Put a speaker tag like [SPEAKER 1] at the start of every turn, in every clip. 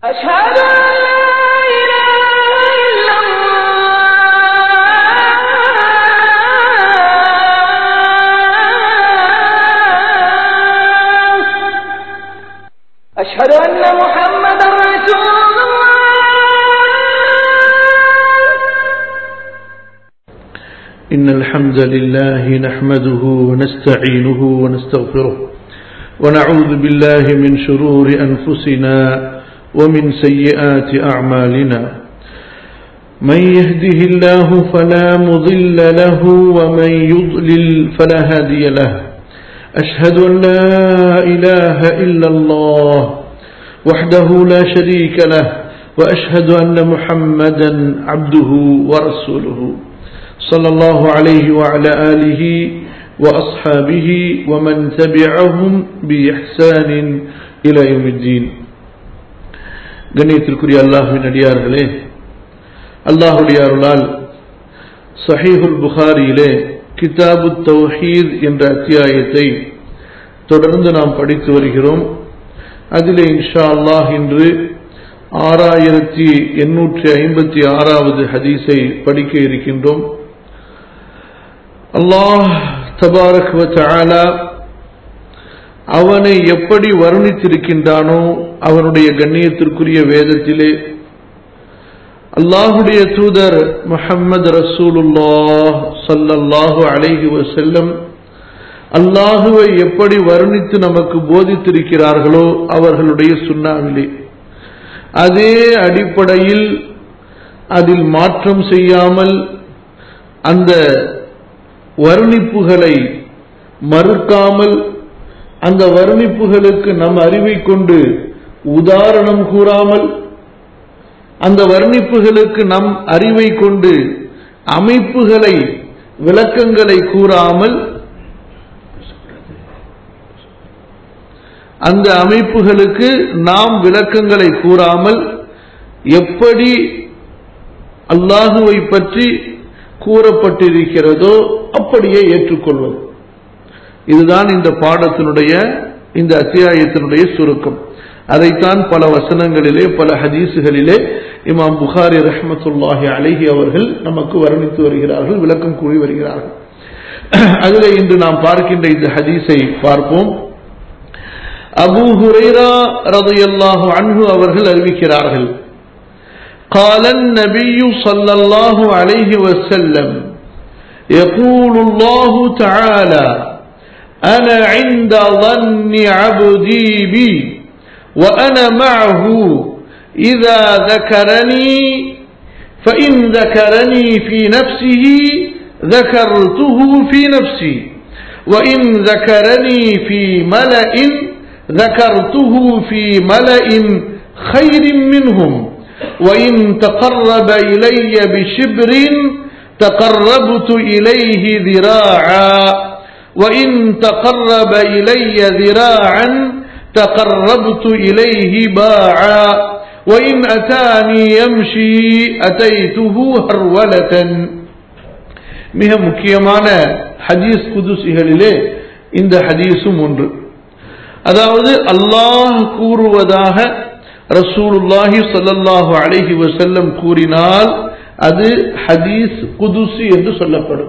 [SPEAKER 1] أشهد أن لا إله إلا الله أشهد أن محمدا رسول الله
[SPEAKER 2] إن الحمد لله نحمده ونستعينه ونستغفره ونعوذ بالله من شرور أنفسنا ومن سيئات أعمالنا من يهده الله فلا مضل له ومن يضلل فلا هادي له أشهد أن لا إله إلا الله وحده لا شريك له وأشهد أن محمدا عبده ورسوله صلى الله عليه وعلى آله وأصحابه ومن تبعهم بإحسان إلى يوم الدين கண்ணியத்திற்குரிய அல்லாஹுவின் அடியார்களே அல்லாஹுடைய அருளால் சஹீஹுல் புகாரியிலே கிதாபு தௌஹீத் என்ற அத்தியாயத்தை தொடர்ந்து நாம் படித்து வருகிறோம் அதிலே இன்ஷா அல்லாஹ் இன்று ஆறாயிரத்தி எண்ணூற்றி ஐம்பத்தி ஆறாவது ஹதீஸை படிக்க இருக்கின்றோம் அல்லாஹ் தபாரக் வ தஆலா அவனை எப்படி வர்ணித்திருக்கின்றானோ அவனுடைய கண்ணியத்திற்குரிய வேதத்திலே அல்லாஹுடைய தூதர் முஹம்மது ரசூலுல்லாஹ் ஸல்லல்லாஹு அலைஹி வஸல்லம் அல்லாஹுவை எப்படி வர்ணித்து நமக்கு போதித்திருக்கிறார்களோ அவர்களுடைய சுண்ணாவிலே அதே அடிப்படையில் அதில் மாற்றம் செய்யாமல் அந்த வர்ணிப்புகளை மறுக்காமல் அந்த வர்ணிப்புகளுக்கு நம் அறிவை கொண்டு உதாரணம் கூறாமல் அந்த வர்ணிப்புகளுக்கு நம் அறிவை கொண்டு அமைப்புகளை விளக்கங்களை கூறாமல் அந்த அமைப்புகளுக்கு நாம் விளக்கங்களை கூறாமல் எப்படி அல்லாஹுவை பற்றி கூறப்பட்டிருக்கிறதோ அப்படியே ஏற்றுக்கொள்வது இதுதான் இந்த பாடத்தினுடைய இந்த அத்தியாயத்தினுடைய சுருக்கம் அதைத்தான் பல வசனங்களிலே பல ஹதீசுகளிலே இமாம் புகாரி ரஹமத்துல்லாஹி அழகி அவர்கள் நமக்கு வர்ணித்து வருகிறார்கள் விளக்கம் கூறி வருகிறார்கள் அதிலே இன்று நாம் பார்க்கின்ற இந்த ஹதீஸை பார்ப்போம் அபூ ஹுரைரா ரதையல்லாஹு அன்ஹு அவர்கள் அறிவிக்கிறார்கள் قال النبي صلى الله عليه وسلم يقول الله تعالى أنا عند ظن عبدي بي وأنا معه إذا ذكرني فإن ذكرني في نفسه ذكرته في نفسي وإن ذكرني في ملأ ذكرته في ملأ خير منهم وإن تقرب إلي بشبر تقربت إليه ذراعا وإن تقرب إلي ذراعا تقربت إليه باعا وإن أتاني يمشي أتيته هرولة மிக முக்கியமான ஹதீஸ் குதுசிகளிலே இந்த ஹதீஸும் ஒன்று அதாவது அல்லாஹ் கூறுவதாக ரசூலுல்லாஹி ஸல்லல்லாஹு அலைஹி வஸல்லம் கூறினால் அது ஹதீஸ் குதுசி என்று சொல்லப்படும்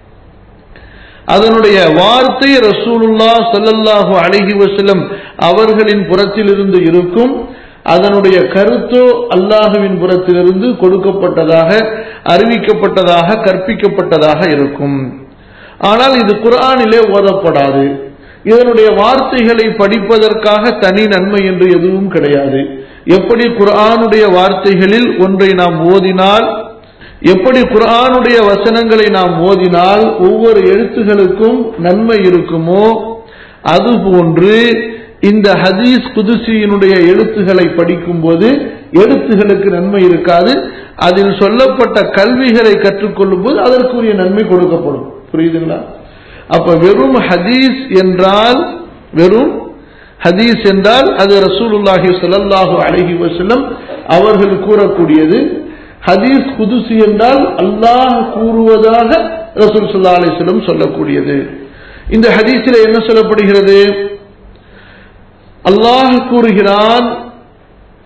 [SPEAKER 2] அதனுடைய வார்த்தை ரசூலுல்லா ஸல்லல்லாஹு அலைஹி வஸல்லம் அவர்களின் புறத்திலிருந்து இருக்கும் அதனுடைய கருத்தோ அல்லாஹுவின் புறத்திலிருந்து கொடுக்கப்பட்டதாக அறிவிக்கப்பட்டதாக கற்பிக்கப்பட்டதாக இருக்கும் ஆனால் இது குர்ஆனிலே ஓதப்படாது இதனுடைய வார்த்தைகளை படிப்பதற்காக தனி நன்மை என்று எதுவும் கிடையாது எப்படி குர்ஆனுடைய வார்த்தைகளில் ஒன்றை நாம் ஓதினால் எப்படி குர்ஆனுடைய வசனங்களை நாம் ஓதினால் ஒவ்வொரு எழுத்துகளுக்கும் நன்மை இருக்குமோ அதுபோன்று இந்த ஹதீஸ் குதுசியினுடைய எழுத்துக்களை படிக்கும்போது எழுத்துகளுக்கு நன்மை இருக்காது அதில் சொல்லப்பட்ட கல்விகளை கற்றுக்கொள்ளும் போது அதற்குரிய நன்மை கொடுக்கப்படும் புரியுதுங்களா அப்ப வெறும் ஹதீஸ் என்றால் வெறும் ஹதீஸ் என்றால் அது ரசூலுல்லாஹி ஸல்லல்லாஹு அலைஹி வஸல்லம் அவர்கள் கூறக்கூடியது ஹதீஸ் குதுசி என்றால் அல்லாஹ் கூறுவதாக ரசூல் ஸல்லல்லாஹு அலைஹி வஸல்லம் சொல்லக்கூடியது இந்த ஹதீஸில் என்ன சொல்லப்படுகிறது அல்லாஹ் கூறுகிறான்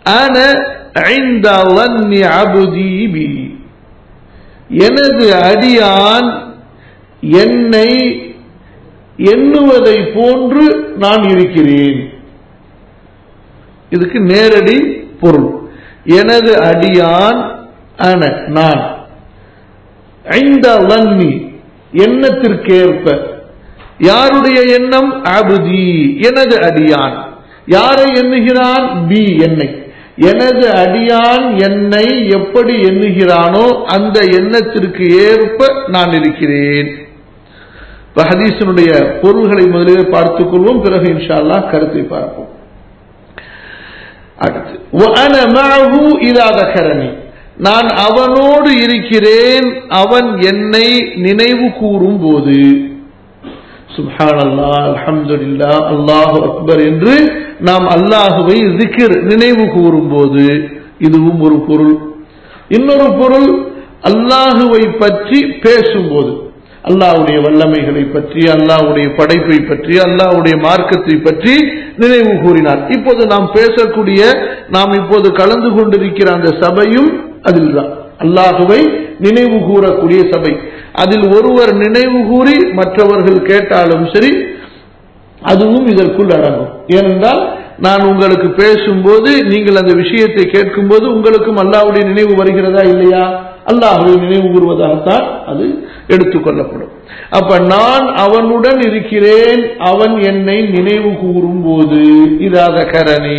[SPEAKER 2] அன ஐந்த வன்னி அபுதி பி எனது அடியான் என்னை எண்ணுவதை போன்று நான் இருக்கிறேன் இதுக்கு நேரடி பொருள் எனது அடியான் அன நான் ஐந்த வன்னி எண்ணத்திற்கேற்ப யாருடைய எண்ணம் அபுதி எனது அடியான் யாரை எண்ணுகிறான் பி என்னை எனது அடியான் என்னை எப்படி எண்ணுகிறானோ அந்த எண்ணத்திற்கு ஏற்ப நான் இருக்கிறேன் இப்ப ஹதீஸினுடைய பொருள்களை முதலிலே பார்த்துக் கொள்வோம் பிறகு இன்ஷா அல்லாஹ் கருத்தை பார்ப்போம் அடுத்து وَأَنَا مَعَهُ إِذَا ذَكَرَنِي நான் அவனோடு இருக்கிறேன் அவன் என்னை நினைவு கூறும் போது சுப்ஹான் அல்லாஹ் அல்ஹம்துலில்லா அல்லாஹு அக்பர் என்று நாம் அல்லாஹுவை zikr நினைவு கூறும் போது இதுவும் ஒரு பொருள் இன்னொரு பொருள் அல்லாஹுவை பற்றி பேசும்போது அல்லாஹ்வுடைய வல்லமைகளை பற்றி அல்லாஹ்வுடைய படைப்பை பற்றி அல்லாஹ்வுடைய மார்க்கத்தை பற்றி நினைவு கூறினார் இப்போது நாம் பேசக்கூடிய நாம் இப்போது கலந்து கொண்டிருக்கிற அந்த சபையும் அதில்தான் அல்லாஹுவை நினைவு கூறக்கூடிய சபை அதில் ஒருவர் நினைவு கூறி மற்றவர்கள் கேட்டாலும் சரி அதுவும் இதற்குள் அடங்கும் ஏனென்றால் நான் உங்களுக்கு பேசும்போது நீங்கள் அந்த விஷயத்தை கேட்கும்போது உங்களுக்கும் அல்லாஹ்வுடைய நினைவு வருகிறதா இல்லையா அல்லாஹுவை நினைவு கூறுவதாகத்தான் அது எடுத்துக்கொள்ளப்படும் அப்ப நான் அவனுடன் இருக்கிறேன் அவன் என்னை நினைவு கூறும் போது இதாத கரணி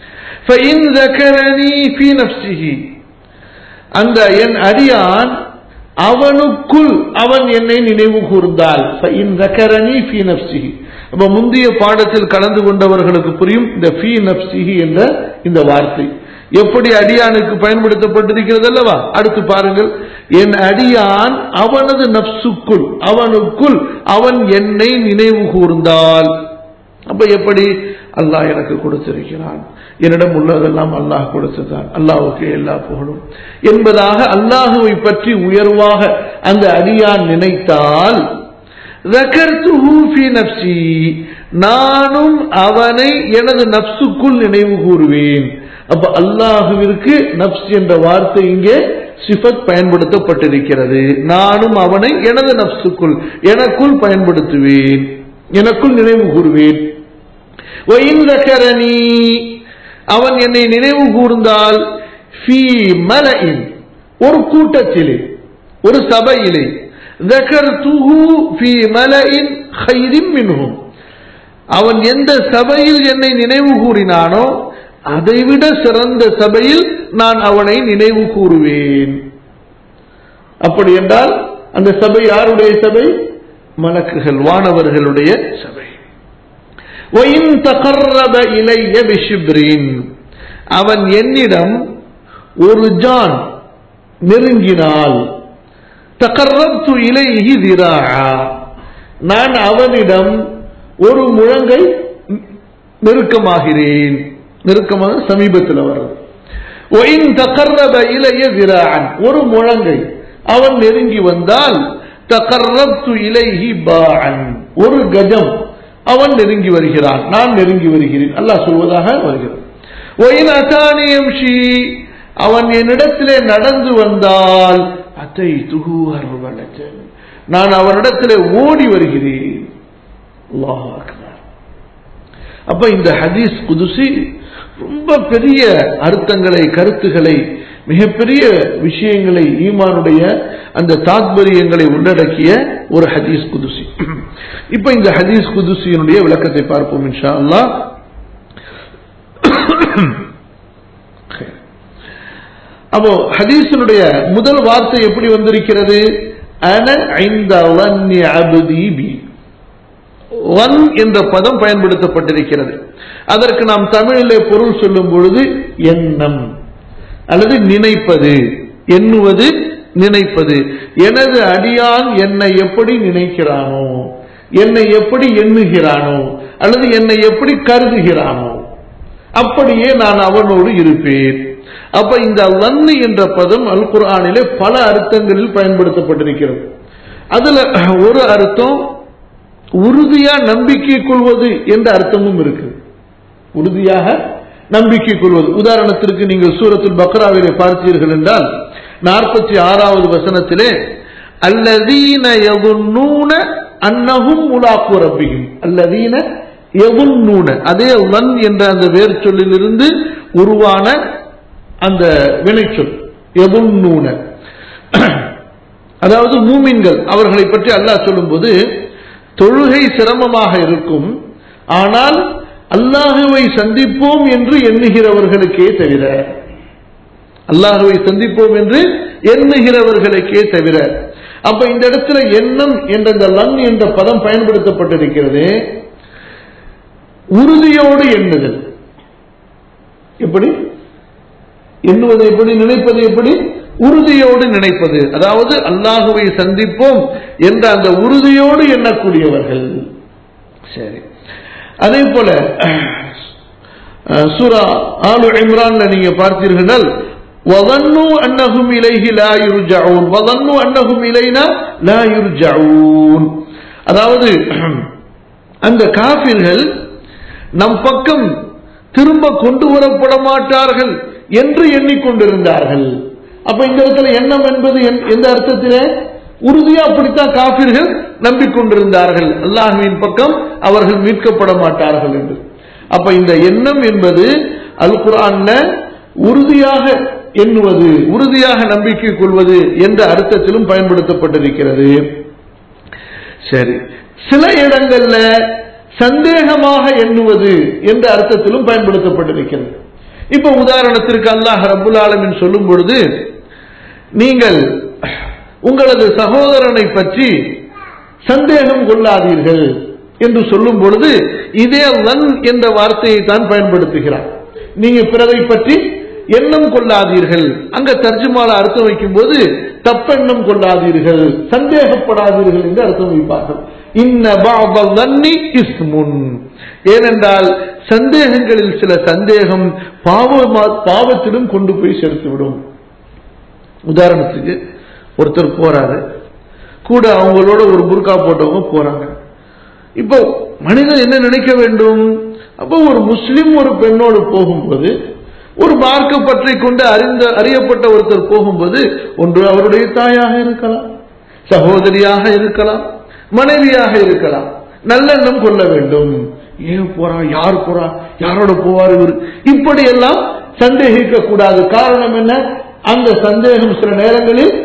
[SPEAKER 2] في نفسه அந்த என் அடியான் அவனுக்குள் அவன் என்னை நினைவு கூர்ந்தால் அப்ப முந்தைய பாடத்தில் கலந்து கொண்டவர்களுக்கு புரியும் இந்த ஃபி நப்சிஹி என்ற இந்த வார்த்தை எப்படி அடியானுக்கு பயன்படுத்தப்பட்டிருக்கிறது அல்லவா அடுத்து பாருங்கள் என் அடியான் அவனது நப்சுக்குள் அவனுக்குள் அவன் என்னை நினைவு கூர்ந்தால் அப்ப எப்படி அல்லாஹ் எனக்கு கொடுத்திருக்கிறான் என்னிடம் உள்ளதெல்லாம் அல்லாஹ் கொடுத்ததான் அல்லாஹுக்கு எல்லா புகழும் என்பதாக அல்லாஹுவை பற்றி உயர்வாக அந்த அடியான் நினைத்தால் நானும் அவனை எனது நப்சுக்குள் நினைவு கூறுவேன் அப்ப அல்லாஹுவிற்கு நப்ஸ் என்ற வார்த்தை இங்கே சிஃபத் பயன்படுத்தப்பட்டிருக்கிறது நானும் அவனை எனது நப்சுக்குள் எனக்குள் பயன்படுத்துவேன் எனக்குள் நினைவு கூறுவேன் அவன் என்னை நினைவு கூர்ந்தால் ஒரு கூட்டத்திலே ஒரு சபையிலே அவன் எந்த சபையில் என்னை நினைவு கூறினானோ அதைவிட சிறந்த சபையில் நான் அவனை நினைவு கூறுவேன் அப்படி என்றால் அந்த சபை யாருடைய சபை மலக்குகள் வானவர்களுடைய சபை அவன் என்னிடம் ஒரு ஜான் நெருங்கினால் தகர்ரத்து இலைஹி திராஆ நான் அவனிடம் ஒரு முழங்கை நெருக்கமாகிறேன் நெருக்கமாக சமீபத்தில் வர்றது ஒயின் தகர்ரப இலைய திரான் ஒரு முழங்கை அவன் நெருங்கி வந்தால் தகர்ரத்து இலைஹி பான் ஒரு கஜம் அவன் நெருங்கி வருகிறான் நான் நெருங்கி வருகிறேன் அல்லாஹ் சொல்வதாக வருகிறது ஒயின் அசானியம் ஷி அவன் என்னிடத்திலே நடந்து வந்தால் அத்தை துகு அருவலஜன் நான் அவனிடத்திலே ஓடி வருகிறேன் அல்லாஹ் அக்பர் அப்ப இந்த ஹதீஸ் குதுசி ரொம்ப பெரிய அர்த்தங்களை கருத்துக்களை மிகப்பெரிய விஷயங்களை ஈமானுடைய அந்த தாத்பரியங்களை உள்ளடக்கிய ஒரு ஹதீஸ் குதுசி இப்ப இந்த ஹதீஸ் குதுசியினுடைய விளக்கத்தை பார்ப்போம் இன்ஷா அல்லாஹ் அப்போ ஹதீஸினுடைய முதல் வார்த்தை எப்படி வந்திருக்கிறது அன ஐந்த வன்னி அபுதி பி வன் என்ற பதம் பயன்படுத்தப்பட்டிருக்கிறது அதற்கு நாம் தமிழிலே பொருள் சொல்லும் பொழுது எண்ணம் அல்லது நினைப்பது எண்ணுவது நினைப்பது எனது அடியான் என்னை எப்படி நினைக்கிறானோ என்னை எப்படி எண்ணுகிறானோ அல்லது என்னை எப்படி கருதுகிறானோ அப்படியே நான் அவனோடு இருப்பேன் அப்ப இந்த வன்னு என்ற பதம் அல் குர்ஆனிலே பல அர்த்தங்களில் பயன்படுத்தப்பட்டிருக்கிறது அதுல ஒரு அர்த்தம் உறுதியா நம்பிக்கை கொள்வது என்ற அர்த்தமும் இருக்கு உறுதியாக நம்பிக்கை கொள்வது உதாரணத்திற்கு நீங்கள் சூரத்துல் பக்ராவிலே பார்த்தீர்கள் என்றால் நாற்பத்தி ஆறாவது வசனத்திலே அல்லதீன யதுன்னூன அன்னஹும் முலாக்கு ரப்பியும் அல்லதீன யதுன்னூன அதே லன் என்ற அந்த வேர் சொல்லிலிருந்து உருவான அந்த வினைச்சொல் யதுன்னூன அதாவது மூமின்கள் அவர்களை பற்றி அல்லாஹ் சொல்லும்போது தொழுகை சிரமமாக இருக்கும் ஆனால் அல்லாஹுவை சந்திப்போம் என்று எண்ணுகிறவர்களுக்கே தவிர அல்லாஹுவை சந்திப்போம் என்று எண்ணுகிறவர்களுக்கே தவிர அப்ப இந்த இடத்துல எண்ணம் என்ற இந்த லன் என்ற பதம் பயன்படுத்தப்பட்டிருக்கிறது உறுதியோடு எண்ணுதல் எப்படி எண்ணுவது எப்படி நினைப்பது எப்படி உறுதியோடு நினைப்பது அதாவது அல்லாஹுவை சந்திப்போம் என்ற அந்த உறுதியோடு எண்ணக்கூடியவர்கள் சரி அதே போல சூரா ஆலு இம்ரான்ல நீங்க பார்த்தீர்கள் وظنوا أنهم إليه لا يرجعون وظنوا أنهم إلينا لا يرجعون அதாவது அந்த காபிர்கள் நம் பக்கம் திரும்ப கொண்டு வரப்பட மாட்டார்கள் என்று எண்ணிக்கொண்டிருந்தார்கள் அப்ப இந்த இடத்துல எண்ணம் என்பது என்- எந்த அர்த்தத்திலே உறுதியா அப்படித்தான் காபிர்கள் நம்பிக்கொண்டிருந்தார்கள் அல்லாஹுவின் பக்கம் அவர்கள் மீட்கப்பட மாட்டார்கள் என்று அப்ப இந்த எண்ணம் என்பது அல் குர்ஆன்ல உறுதியாக எண்ணுவது உறுதியாக நம்பிக்கை கொள்வது என்ற அர்த்தத்திலும் பயன்படுத்தப்பட்டிருக்கிறது சரி சில இடங்கள்ல சந்தேகமாக எண்ணுவது என்ற அர்த்தத்திலும் பயன்படுத்தப்பட்டிருக்கிறது இப்ப உதாரணத்திற்கு அல்லாஹ் ரப்புல் ஆலமீன் சொல்லும் பொழுது நீங்கள் உங்களது சகோதரனை பற்றி சந்தேகம் கொள்ளாதீர்கள் என்று சொல்லும் பொழுது இதே லன் என்ற வார்த்தையை தான் பயன்படுத்துகிறார் நீங்க பிறரை பற்றி எண்ணம் கொள்ளாதீர்கள் அங்க தர்ஜுமால அர்த்தம் வைக்கும் போது தப்பெண்ணம் கொள்ளாதீர்கள் சந்தேகப்படாதீர்கள் என்று அர்த்தம் வைப்பார்கள் இன்ன பாபல் நன்னி இஸ்முன் ஏனென்றால் சந்தேகங்களில் சில சந்தேகம் பாவமா பாவத்திலும் கொண்டு போய் சேர்த்துவிடும் உதாரணத்துக்கு ஒருத்தர் போறாரு கூட அவங்களோட ஒரு புர்கா போட்டவங்க போறாங்க இப்போ மனிதன் என்ன நினைக்க வேண்டும் அப்போ ஒரு முஸ்லிம் ஒரு பெண்ணோடு போகும்போது ஒரு மார்க்க பற்றி கொண்டு அறிந்த அறியப்பட்ட ஒருத்தர் போகும்போது ஒன்று அவருடைய தாயாக இருக்கலாம் சகோதரியாக இருக்கலாம் மனைவியாக இருக்கலாம் நல்லெண்ணம் கொள்ள வேண்டும் ஏன் போறா யார் போறா யாரோட போவார் இவர் இப்படி எல்லாம் சந்தேகிக்க கூடாது காரணம் என்ன அந்த சந்தேகம் சில நேரங்களில்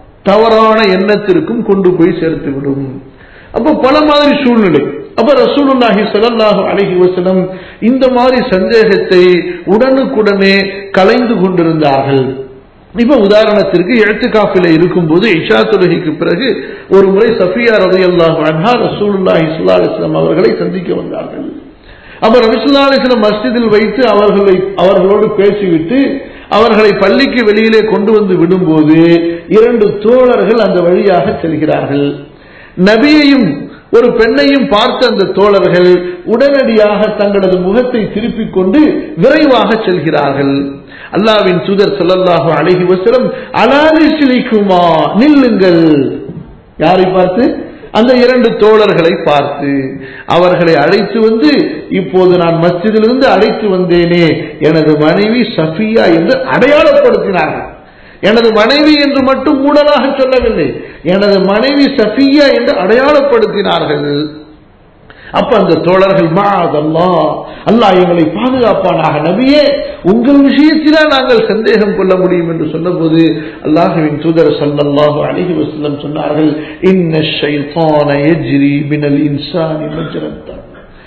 [SPEAKER 2] தவறான எண்ணத்திற்கும் கொண்டு போய் சேர்த்து விடும் அப்ப பல மாதிரி சூழ்நிலை அப்ப ரசூலுல்லாஹி ஸல்லல்லாஹு அலைஹி வஸல்லம் இந்த மாதிரி சந்தேகத்தை உடனுக்குடனே கலைந்து கொண்டிருந்தார்கள் இப்ப உதாரணத்திற்கு எழுத்துக்காப்பில இருக்கும்போது இஷா தொழுகைக்கு பிறகு ஒரு முறை சஃபியா ரலியல்லாஹு அன்ஹா ரசூலுல்லாஹி ஸல்லல்லாஹு அலைஹி வஸல்லம் அவர்களை சந்திக்க வந்தார்கள் அப்ப ரபிசுல்லா அலிஸ்லாம் மஸ்ஜிதில் வைத்து அவர்களை அவர்களோடு பேசிவிட்டு அவர்களை பள்ளிக்கு வெளியிலே கொண்டு வந்து விடும்போது இரண்டு தோழர்கள் அந்த வழியாக செல்கிறார்கள் நபியையும் ஒரு பெண்ணையும் பார்த்த அந்த தோழர்கள் உடனடியாக தங்களது முகத்தை திருப்பிக் கொண்டு விரைவாக செல்கிறார்கள் அல்லாவின் தூதர் ஸல்லல்லாஹு அலைஹி வஸல்லம் அலாரிசிலிக்குமா நில்லுங்கள் யாரை பார்த்து அந்த இரண்டு தோழர்களை பார்த்து அவர்களை அழைத்து வந்து இப்போது நான் மஸ்ஜிதிலிருந்து அழைத்து வந்தேனே எனது மனைவி சஃபியா என்று அடையாளப்படுத்தினார்கள் எனது மனைவி என்று மட்டும் மூடலாக சொல்லவில்லை எனது மனைவி சஃபியா என்று அடையாளப்படுத்தினார்கள் அப்ப அந்த தோழர்கள் மாதல்லா அல்லாஹ் எங்களை பாதுகாப்பானாக நபியே உங்கள் விஷயத்திலா நாங்கள் சந்தேகம் கொள்ள முடியும் என்று சொன்னபோது அல்லாஹுவின் தூதர் ஸல்லல்லாஹு அலைஹி வஸல்லம் சொன்னார்கள் இன்ன ஷைத்தான யஜ்ரி மினல் இன்சானி மஜ்ரத்தன்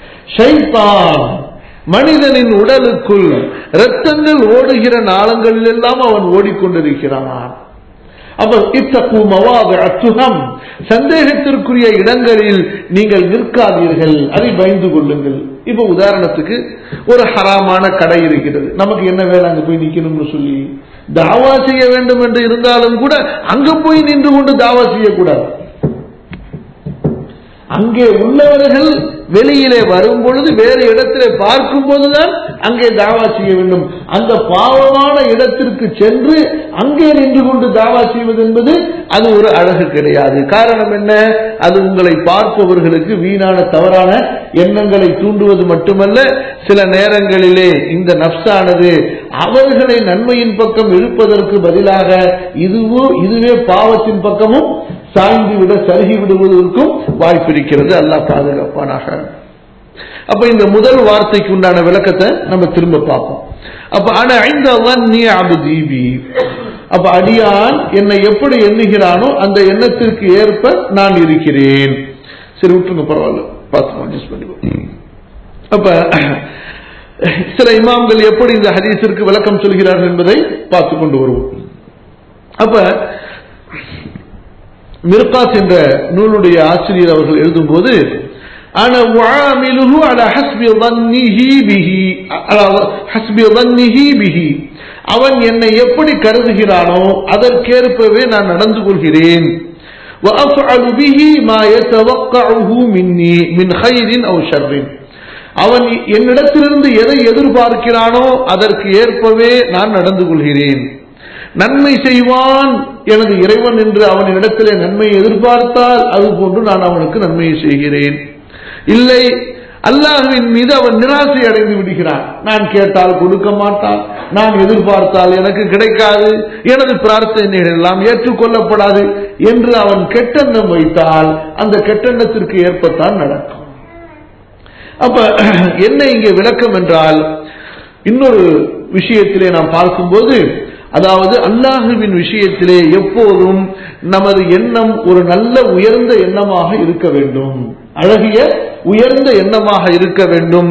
[SPEAKER 2] ஷைத்தான் மனிதனின் உடலுக்குள் இரத்தங்கள் ஓடுகிற நாளங்களில் எல்லாம் அவன் ஓடிக்கொண்டிருக்கிறான் அப்ப இத்தகு மவாது அத்துகம் சந்தேகத்திற்குரிய இடங்களில் நீங்கள் நிற்காதீர்கள் அதை பயந்து கொள்ளுங்கள் இப்ப உதாரணத்துக்கு ஒரு ஹராமான கடை இருக்கிறது நமக்கு என்ன வேலை அங்க போய் நிக்கணும்னு சொல்லி தாவா செய்ய வேண்டும் என்று இருந்தாலும் கூட அங்க போய் நின்று கொண்டு தாவா செய்யக்கூடாது அங்கே உள்ளவர்கள் வெளியிலே வரும் பொழுது வேறு இடத்திலே பார்க்கும் போதுதான் அங்கே தாவா செய்ய வேண்டும் அந்த பாவமான இடத்திற்கு சென்று அங்கே நின்று கொண்டு தாவா செய்வது என்பது அது ஒரு அழகு கிடையாது காரணம் என்ன அது உங்களை பார்ப்பவர்களுக்கு வீணான தவறான எண்ணங்களை தூண்டுவது மட்டுமல்ல சில நேரங்களிலே இந்த நப்சானது அவர்களை நன்மையின் பக்கம் இழுப்பதற்கு பதிலாக இதுவோ இதுவே பாவத்தின் பக்கமும் சாய்ந்து விட சருகி விடுவதற்கும் வாய்ப்பு இருக்கிறது அல்லாஹ் பாதுகாப்பானாக அப்ப இந்த முதல் வார்த்தைக்கு உண்டான விளக்கத்தை நம்ம திரும்ப பார்ப்போம் அப்ப ஆனா ஐந்த நீ அபுதீபி அப்ப அடியான் என்னை எப்படி எண்ணுகிறானோ அந்த எண்ணத்திற்கு ஏற்ப நான் இருக்கிறேன் சரி விட்டுருங்க பரவாயில்ல பார்த்துக்கோ அட்ஜஸ்ட் பண்ணிக்கோ அப்ப சில இமாம்கள் எப்படி இந்த ஹதீஸிற்கு விளக்கம் சொல்கிறார்கள் என்பதை பார்த்து கொண்டு வருவோம் அப்ப மிர்காத் என்ற நூலுடைய ஆசிரியர் அவர்கள் எழுதும்போது أنا أعامله على حسب ظنه به على حسب ظنه به அவன் என்னை எப்படி கருதுகிறானோ அதற்கேற்பவே நான் நடந்து கொள்கிறேன் وأفعل به ما يتوقعه مني من خير أو شر அவன் என்னிடத்திலிருந்து எதை எதிர்பார்க்கிறானோ அதற்கு ஏற்பவே நான் நடந்து கொள்கிறேன் நன்மை செய்வான் எனது இறைவன் என்று அவனிடத்திலே நன்மையை எதிர்பார்த்தால் அது போன்று நான் அவனுக்கு நன்மையை செய்கிறேன் இல்லை அல்லாஹுவின் மீது அவன் நிராசை அடைந்து விடுகிறான் நான் கேட்டால் கொடுக்க மாட்டான் நான் எதிர்பார்த்தால் எனக்கு கிடைக்காது எனது பிரார்த்தனைகள் எல்லாம் ஏற்றுக்கொள்ளப்படாது என்று அவன் கெட்டெண்ணம் வைத்தால் அந்த கெட்டெண்ணத்திற்கு ஏற்பத்தான் நடக்கும் அப்ப என்ன இங்கே விளக்கம் என்றால் இன்னொரு விஷயத்திலே நாம் பார்க்கும்போது அதாவது அல்லாஹுவின் விஷயத்திலே எப்போதும் நமது எண்ணம் ஒரு நல்ல உயர்ந்த எண்ணமாக இருக்க வேண்டும் அழகிய உயர்ந்த எண்ணமாக இருக்க வேண்டும்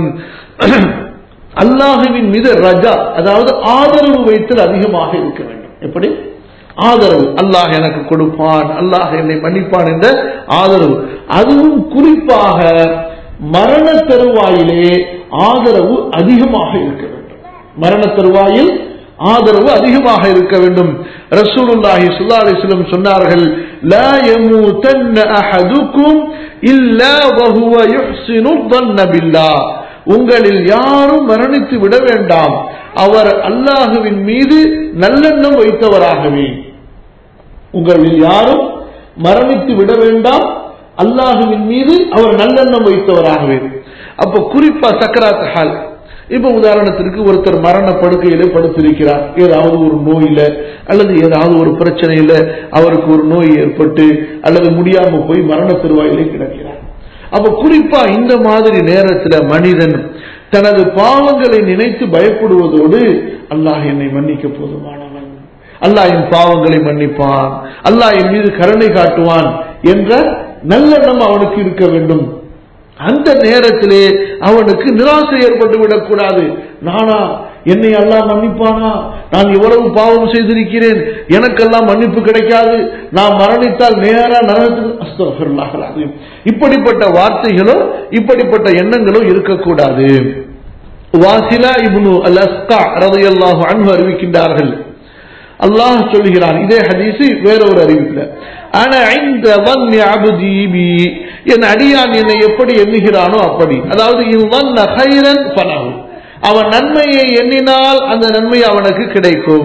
[SPEAKER 2] அல்லாஹுவின் மீது ரஜா அதாவது ஆதரவு வைத்தல் அதிகமாக இருக்க வேண்டும் எப்படி ஆதரவு அல்லாஹ் எனக்கு கொடுப்பான் அல்லாஹ் என்னை மன்னிப்பான் என்ற ஆதரவு அதுவும் குறிப்பாக மரண தருவாயிலே ஆதரவு அதிகமாக இருக்க வேண்டும் மரண தருவாயில் ஆதரவு அதிகமாக இருக்க வேண்டும் ரசூலுல்லாஹி ஸல்லல்லாஹு அலைஹி வஸல்லம் சொன்னார்கள் லா யமூதன்ன அஹதுக்கும் இல்லா வஹுவ யுஹ்சினு ظن பில்லாஹ் உங்களில் யாரும் மரணித்து விட வேண்டாம் அவர் அல்லாஹுவின் மீது நல்லெண்ணம் வைத்தவராகவே உங்களில் யாரும் மரணித்து விட வேண்டாம் அல்லாஹுவின் மீது அவர் நல்லெண்ணம் வைத்தவராகவே அப்ப குறிப்பா சக்கராத் ஹால் இப்ப உதாரணத்திற்கு ஒருத்தர் மரண படுக்கையில படுத்திருக்கிறார் ஏதாவது ஒரு நோயில அல்லது ஏதாவது ஒரு பிரச்சனையில அவருக்கு ஒரு நோய் ஏற்பட்டு அல்லது முடியாம போய் மரண தருவாயிலே கிடக்கிறார் அப்ப குறிப்பா இந்த மாதிரி நேரத்துல மனிதன் தனது பாவங்களை நினைத்து பயப்படுவதோடு அல்லாஹ் என்னை மன்னிக்க போதுமானவன் அல்லாஹ் என் பாவங்களை மன்னிப்பான் அல்லாஹ் என் மீது கருணை காட்டுவான் என்ற நல்லெண்ணம் அவனுக்கு இருக்க வேண்டும் அந்த நேரத்திலே அவனுக்கு நிராசை ஏற்பட்டு விடக்கூடாது நானா என்னை எல்லாம் மன்னிப்பானா நான் இவ்வளவு பாவம் செய்திருக்கிறேன் எனக்கெல்லாம் மன்னிப்பு கிடைக்காது நான் மரணித்தால் நேரா நரகத்துக்கு இப்படிப்பட்ட வார்த்தைகளோ இப்படிப்பட்ட எண்ணங்களோ இருக்கக்கூடாது வாசிலா இப்னு அல் அஸ்கா ரதையல்லாஹு அன்பு அறிவிக்கின்றார்கள் அல்லாஹ் சொல்கிறான் இதே ஹதீஸ் வேற ஒரு அறிவிப்புல ஆனா இந்த வன் அபுதீபி என் அடியான் என்னை எப்படி எண்ணுகிறானோ அப்படி அதாவது இவன் ஹைரன் பலகு அவன் நன்மையை எண்ணினால் அந்த நன்மை அவனுக்கு கிடைக்கும்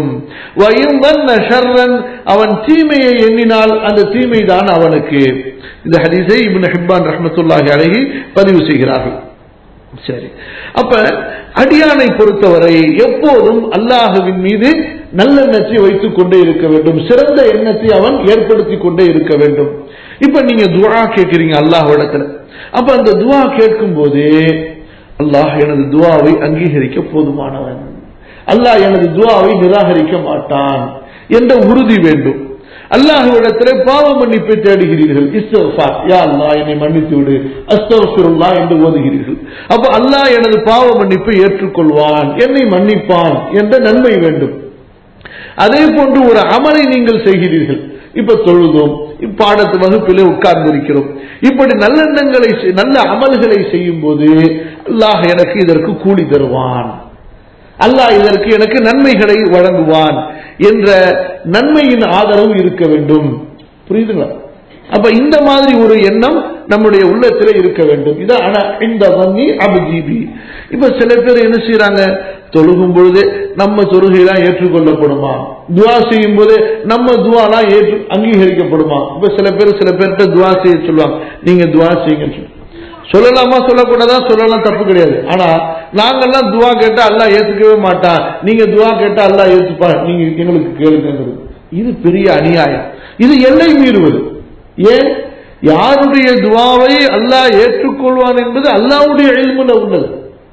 [SPEAKER 2] ஷர்ரன் அவன் தீமையை எண்ணினால் அந்த தீமை தான் அவனுக்கு இந்த ஹதீஸை இப்னு ஹிப்பான் ரஹமத்துல்லாஹி அழகி பதிவு செய்கிறார்கள் சரி அப்ப அடியானை பொறுத்தவரை எப்போதும் அல்லாஹுவின் மீது நல்லெண்ணத்தை வைத்துக் கொண்டே இருக்க வேண்டும் சிறந்த எண்ணத்தை அவன் ஏற்படுத்தி கொண்டே இருக்க வேண்டும் இப்ப நீங்க துவா கேட்கிறீங்க அல்லாஹ்விடத்துல அப்ப அந்த துவா கேட்கும் போது அல்லாஹ் எனது துவாவை அங்கீகரிக்க போதுமானவன் அல்லாஹ் எனது துவாவை நிராகரிக்க மாட்டான் என்ற உறுதி வேண்டும் அல்லாஹுவிடத்திலே பாவ மன்னிப்பை தேடுகிறீர்கள் இஸ்தஃபா யா அல்லாஹ் என்னை மன்னித்து விடு அஸ்தஃபிருல்லா என்று ஓதுகிறீர்கள் அப்ப அல்லாஹ் எனது பாவ மன்னிப்பை ஏற்றுக்கொள்வான் என்னை மன்னிப்பான் என்ற நன்மை வேண்டும் அதே போன்று ஒரு அமலை நீங்கள் செய்கிறீர்கள் இப்ப தொழுதோம் இப்பாடத்து வகுப்பிலே உட்கார்ந்து இருக்கிறோம் இப்படி நல்லெண்ணங்களை நல்ல அமல்களை செய்யும் போது அல்லாஹ் எனக்கு இதற்கு கூலி தருவான் அல்லாஹ் இதற்கு எனக்கு நன்மைகளை வழங்குவான் என்ற நன்மையின் ஆதரவு இருக்க வேண்டும் புரியுதுங்களா அப்ப இந்த மாதிரி ஒரு எண்ணம் நம்முடைய உள்ளத்துல இருக்க வேண்டும் இது ஆனா இந்த வங்கி அபுஜீபி இப்ப சில பேர் என்ன செய்யறாங்க தொழுகும் பொழுது நம்ம தொழுகையெல்லாம் ஏற்றுக்கொள்ளப்படுமா துவா செய்யும் போது நம்ம துவாலாம் ஏற்று அங்கீகரிக்கப்படுமா இப்ப சில பேர் சில பேர்கிட்ட துவா செய்ய சொல்லுவாங்க நீங்க துவா செய்யுங்கன்னு சொல்லி சொல்லலாமா சொல்லக்கூடாதா சொல்லலாம் தப்பு கிடையாது ஆனா நாங்கெல்லாம் துவா கேட்டா அல்லாஹ் ஏத்துக்கவே மாட்டான் நீங்க துவா கேட்டா அல்லாஹ் ஏத்துப்பா நீங்க எங்களுக்கு கேளுங்கிறது இது பெரிய அநியாயம் இது எல்லை மீறுவது ஏன் யாருடைய துவாவை அல்லாஹ் ஏற்றுக்கொள்வான் என்பது அல்லாஹ்வுடைய இல்முல உள்ளது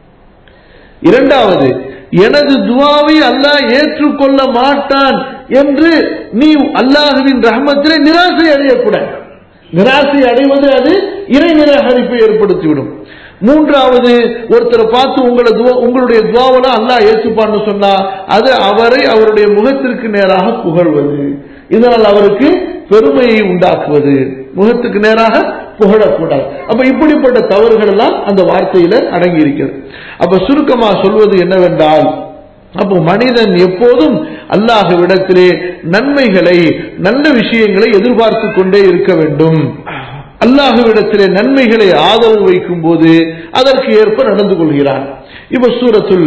[SPEAKER 2] இரண்டாவது எனது துவாவை அல்லாஹ் ஏற்றுக்கொள்ள மாட்டான் என்று நீ அல்லாஹுவின் ரஹமத்திலே நிராசை அடையக்கூடாது நிராசை அடைவது அது இறை நிராகரிப்பை ஏற்படுத்திவிடும் மூன்றாவது ஒருத்தரை பார்த்து உங்களை துவா- உங்களுடைய துவாவெல்லாம் அல்லாஹ் ஏற்றுப்பான்னு சொன்னா அது அவரை அவருடைய முகத்திற்கு நேராக புகழ்வது இதனால் அவருக்கு பெருமையை உண்டாக்குவது முகத்துக்கு நேராக புகழக்கூடாது அப்ப இப்படிப்பட்ட தவறுகள் எல்லாம் அந்த வார்த்தையில அடங்கி இருக்கிறது அப்ப சுருக்கமா சொல்வது என்னவென்றால் அப்போ மனிதன் எப்போதும் அல்லாஹ்விடத்திலே நன்மைகளை நல்ல விஷயங்களை எதிர்பார்த்து கொண்டே இருக்க வேண்டும் அல்லாஹ்விடத்திலே நன்மைகளை ஆதரவு வைக்கும் போது அதற்கு ஏற்ப நடந்து கொள்கிறான் இப்ப சூரத்துல்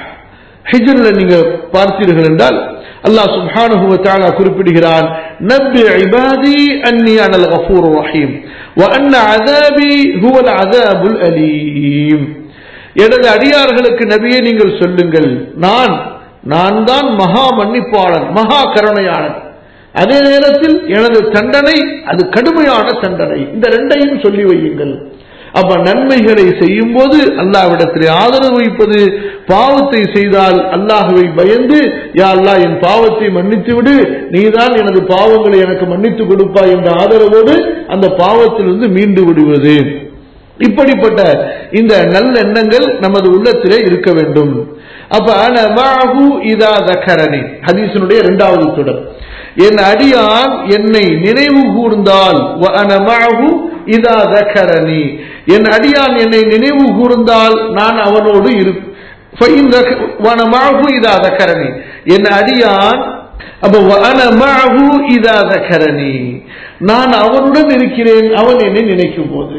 [SPEAKER 2] ஹிஜ்ர்ல நீங்க பார்த்தீர்கள் என்றால் அல்லாஹ் சுப்ஹானஹு வ தஆலா குறிப்பிடுகிறான் நப்பி இபாதி அன்னி அனல் கஃபூர் ரஹீம் வ அன்ன அஸாபி ஹுவல் அஸாபுல் அலீம் எனது அடியார்களுக்கு நபியே நீங்கள் சொல்லுங்கள் நான் நான் தான் மகா மன்னிப்பாளன் மகா கருணையாளன் அதே நேரத்தில் எனது தண்டனை அது கடுமையான தண்டனை இந்த ரெண்டையும் சொல்லி வையுங்கள் அப்ப நன்மைகளை செய்யும் போது அல்லாவிடத்திலே ஆதரவு வைப்பது பாவத்தை செய்தால் அல்லாஹுவை பயந்து யா அல்லாஹ் என் பாவத்தை மன்னித்து விடு நீதான் எனது பாவங்களை எனக்கு மன்னித்து கொடுப்பாய் என்ற ஆதரவோடு அந்த பாவத்திலிருந்து மீண்டு விடுவது இப்படிப்பட்ட இந்த நல்ல எண்ணங்கள் நமது உள்ளத்திலே இருக்க வேண்டும் அப்ப அன மஅஹு இதா தக்கரணி ஹதீஸினுடைய இரண்டாவது தொடர் என் அடியான் என்னை நினைவு கூர்ந்தால் வ அன மஅஹு இதா தக்கரணி என் அடியான் என்னை நினைவு கூர்ந்தால் நான் அவனோடு இரு فإن ذك- وأنا معه إذا ذكرني என் அடியான் அப்ப வஅன மஅஹு இதா ذكرني நான் அவனுடன் இருக்கிறேன் அவன் என்னை நினைக்கும் போது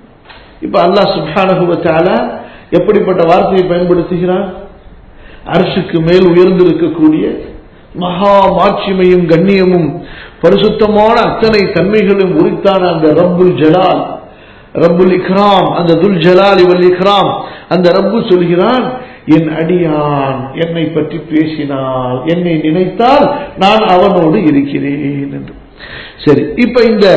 [SPEAKER 2] இப்ப அல்லாஹ் சுப்ஹானஹு வ தஆலா எப்படிப்பட்ட வார்த்தையை பயன்படுத்துகிறான் அரசுக்கு மேல் உயர்ந்திருக்கக்கூடிய மகா மாட்சிமையும் கண்ணியமும் பரிசுத்தமான அத்தனை தன்மைகளும் உரித்தான அந்த ரப்புல் ஜலால் ரப்புல் இக்ராம் அந்த துல் ஜலால் இவல் இக்ராம் அந்த ரப்பு சொல்கிறான் என் அடியான் என்னை பற்றி பேசினால் என்னை நினைத்தால் நான் அவனோடு இருக்கிறேன் என்று சரி இப்ப இந்த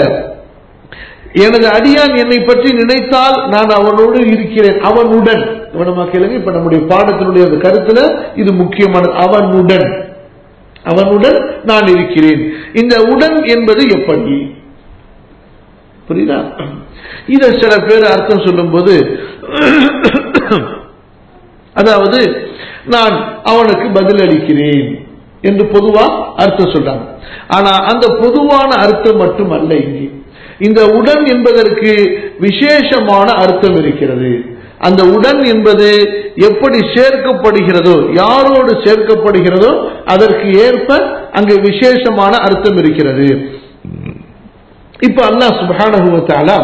[SPEAKER 2] எனது அடியான் என்னை பற்றி நினைத்தால் நான் அவனோடு இருக்கிறேன் அவனுடன் கவனமா கேளுங்க இப்ப நம்முடைய பாடத்தினுடைய அந்த கருத்துல இது முக்கியமானது அவனுடன் அவனுடன் நான் இருக்கிறேன் இந்த உடன் என்பது எப்படி புரியுதா இத சில பேர் அர்த்தம் சொல்லும்போது அதாவது நான் அவனுக்கு பதில் அளிக்கிறேன் என்று பொதுவா அர்த்தம் சொல்றாங்க ஆனா அந்த பொதுவான அர்த்தம் மட்டும் அல்ல இங்கே இந்த உடன் என்பதற்கு விசேஷமான அர்த்தம் இருக்கிறது அந்த உடன் என்பது எப்படி சேர்க்கப்படுகிறதோ யாரோடு சேர்க்கப்படுகிறதோ அதற்கு ஏற்ப அங்கு விசேஷமான அர்த்தம் இருக்கிறது இப்ப அல்லாஹ் சுப்ஹானஹு வ தஆலா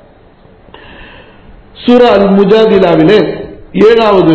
[SPEAKER 2] சூரா அல் முஜாதிலாவிலே ஏழாவது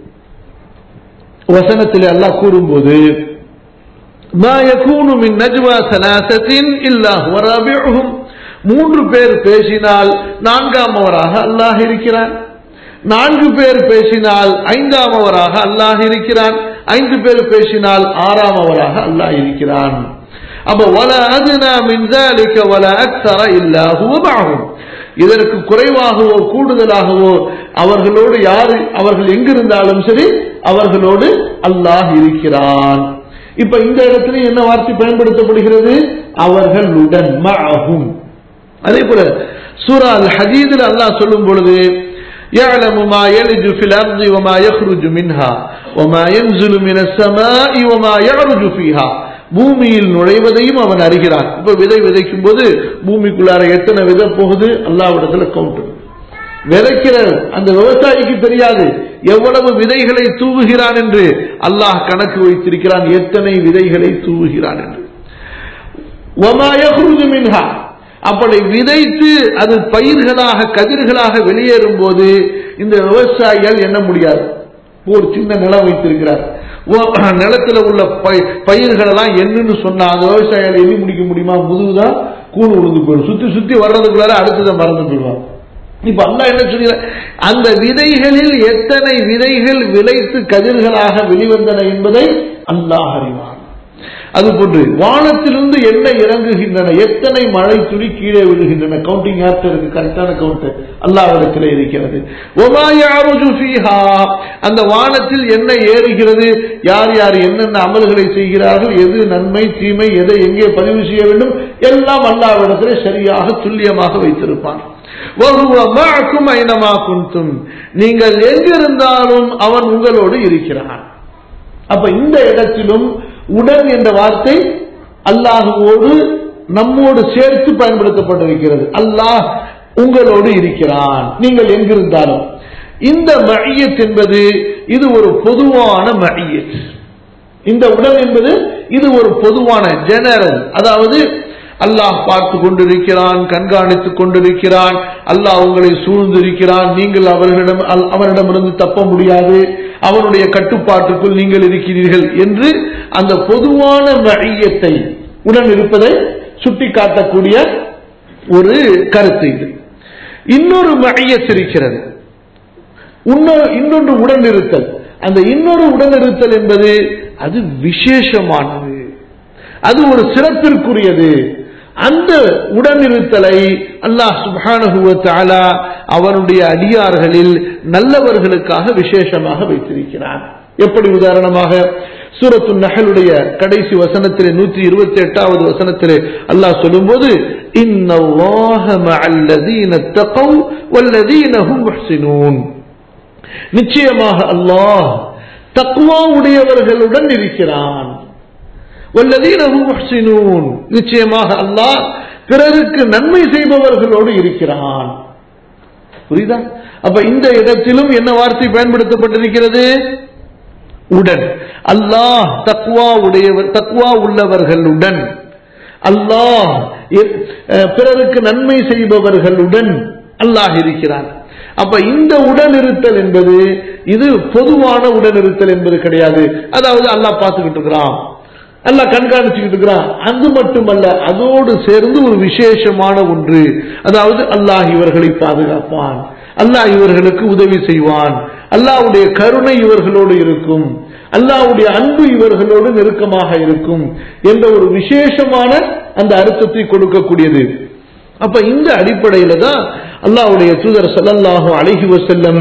[SPEAKER 2] வசனத்திலே அல்லாஹ் கூறும்போது ما يكون من نجوى ثلاثة إلا هو رابعهم மூன்று பேர் பேசினால் நான்காமவராக அல்லாஹ் இருக்கிறான் நான்கு பேர் பேசினால் ஐந்தாமவராக அல்லாஹ் இருக்கிறான் ஐந்து பேர் பேசினால் ஆறாமவராக அல்லாஹ் இருக்கிறான் அப்ப வல அதுனா மின் ذلك ولا أكثر إلا هو معهم இதற்கு குறைவாகவோ கூடுதலாகவோ அவர்களோடு யாரு அவர்கள் எங்கிருந்தாலும் சரி அவர்களோடு அல்லாஹ் இருக்கிறான் இப்ப இந்த இடத்துல என்ன வார்த்தை பயன்படுத்தப்படுகிறது அவர்களுடன் மஅஹும் அதே போல சூரா அல் ஹதீதில் அல்லாஹ் சொல்லும் பொழுது يعلم ما يلج في الأرض وما يخرج منها وما ينزل من السماء وما يعرج فيها பூமியில் நுழைவதையும் அவன் அறிகிறான் இப்ப விதை விதைக்கும் போது பூமிக்குள்ளார எத்தனை விதை போகுது அல்லாவிடத்துல கவுண்ட் விதைக்கிற அந்த விவசாயிக்கு தெரியாது எவ்வளவு விதைகளை தூவுகிறான் என்று அல்லாஹ் கணக்கு வைத்திருக்கிறான் எத்தனை விதைகளை தூவுகிறான் என்று وما يخرج منها அப்படி விதைத்து அது பயிர்களாக கதிர்களாக வெளியேறும் போது இந்த விவசாயிகள் எண்ண முடியாது ஒரு சின்ன நிலம் வைத்திருக்கிறார் ஓ- நிலத்துல உள்ள பய- பயிர்கள் எல்லாம் என்னன்னு சொன்னா அந்த விவசாயியால எண்ணி முடிக்க முடியுமா முதுகுதான் கூணு விழுந்து போயிடும் சுத்தி சுத்தி வர்றதுக்குள்ளார அடுத்ததை மறந்து போயிடுவான் இப்ப அல்லாஹ் என்ன சொல்ல அந்த விதைகளில் எத்தனை விதைகள் விளைத்து கதிர்களாக வெளிவந்தன என்பதை அல்லாஹ் அறிவான் அதுபோன்று வானத்திலிருந்து என்ன இறங்குகின்றன எத்தனை மழை துளி கீழே விழுகின்றன கவுண்டிங் யார்கிட்ட இருக்கு கரெக்டான கவுண்ட் அல்லாவிடத்தில் இருக்கிறது ஒமா யாருஜு ஃபீஹா அந்த வானத்தில் என்ன ஏறுகிறது யார் யார் என்னென்ன அமல்களை செய்கிறார்கள் எது நன்மை தீமை எதை எங்கே பதிவு செய்ய வேண்டும் எல்லாம் அல்லாவிடத்திலே சரியாக துல்லியமாக வைத்திருப்பான் وَهُوَ مَعَكُمْ أَيْنَمَا كُنْتُمْ நீங்கள் எங்கிருந்தாலும் அவன் உங்களோடு இருக்கிறான் அப்ப இந்த இடத்திலும் உடன் என்ற வார்த்தை அல்லாஹுவோடு நம்மோடு சேர்த்து பயன்படுத்தப்பட்டிருக்கிறது அல்லாஹ் உங்களோடு இருக்கிறான் நீங்கள் எங்கிருந்தாலும் இந்த மழியத் என்பது இது ஒரு பொதுவான மழியத் இந்த உடன் என்பது இது ஒரு பொதுவான ஜெனரல் அதாவது அல்லாஹ் பார்த்து கொண்டிருக்கிறான் கண்காணித்துக் கொண்டிருக்கிறான் அல்லாஹ் உங்களை சூழ்ந்திருக்கிறான் நீங்கள் அவர்களிடம் அல்- அவனிடமிருந்து தப்ப முடியாது அவனுடைய கட்டுப்பாட்டுக்குள் நீங்கள் இருக்கிறீர்கள் என்று அந்த பொதுவான மழியத்தை உடன் இருப்பதை சுட்டிக்காட்டக்கூடிய ஒரு கருத்து இது இன்னொரு மழியத் இருக்கிறது இன்னொரு இன்னொன்று உடனிருத்தல் அந்த இன்னொரு உடனிருத்தல் என்பது அது விசேஷமானது அது ஒரு சிறப்பிற்குரியது அந்த உடனிருத்தலை அல்லாஹ் சுப்ஹானஹு வ தஆலா அவனுடைய அடியார்களில் நல்லவர்களுக்காக விசேஷமாக வைத்திருக்கிறான் எப்படி உதாரணமாக சூரத்து நஹலுடைய கடைசி வசனத்திலே நூற்றி இருபத்தி எட்டாவது வசனத்திலே அல்லாஹ் சொல்லும்போது இன்னல்லாஹ மஅல்லதீன தகவ் வல்லதீன ஹும் முஹ்சினூன் நிச்சயமாக அல்லாஹ் தக்குவா உடையவர்களுடன் இருக்கிறான் வல்லதீன ஹும் முஹ்சினூன் நிச்சயமாக அல்லாஹ் பிறருக்கு நன்மை செய்பவர்களோடு இருக்கிறான் புரியுதா அப்ப இந்த இடத்திலும் என்ன வார்த்தை பயன்படுத்தப்பட்டிருக்கிறது உடன் அல்லாஹ் தக்வா உடையவர் தக்வா உள்ளவர்களுடன் அல்லாஹ் எ- அஹ் பிறருக்கு நன்மை செய்பவர்களுடன் அல்லாஹ் இருக்கிறான் அப்ப இந்த உடனிருத்தல் என்பது இது பொதுவான உடனிருத்தல் என்பது கிடையாது அதாவது அல்லாஹ் பார்த்துக்கிட்டு இருக்கிறான் அல்லாஹ் கண்காணிச்சுக்கிட்டு இருக்கிறான் அது மட்டுமல்ல அதோடு சேர்ந்து ஒரு விசேஷமான ஒன்று அதாவது அல்லாஹ் இவர்களை பாதுகாப்பான் அல்லாஹ் இவர்களுக்கு உதவி செய்வான் அல்லாஹ்வுடைய கருணை இவர்களோடு இருக்கும் அல்லாஹ்வுடைய அன்பு இவர்களோடு நெருக்கமாக இருக்கும் என்ற ஒரு விசேஷமான அந்த அர்த்தத்தை கொடுக்கக்கூடியது அப்ப இந்த அடிப்படையில தான் அல்லாஹ்வுடைய தூதர் ஸல்லல்லாஹு அலைஹி வஸல்லம்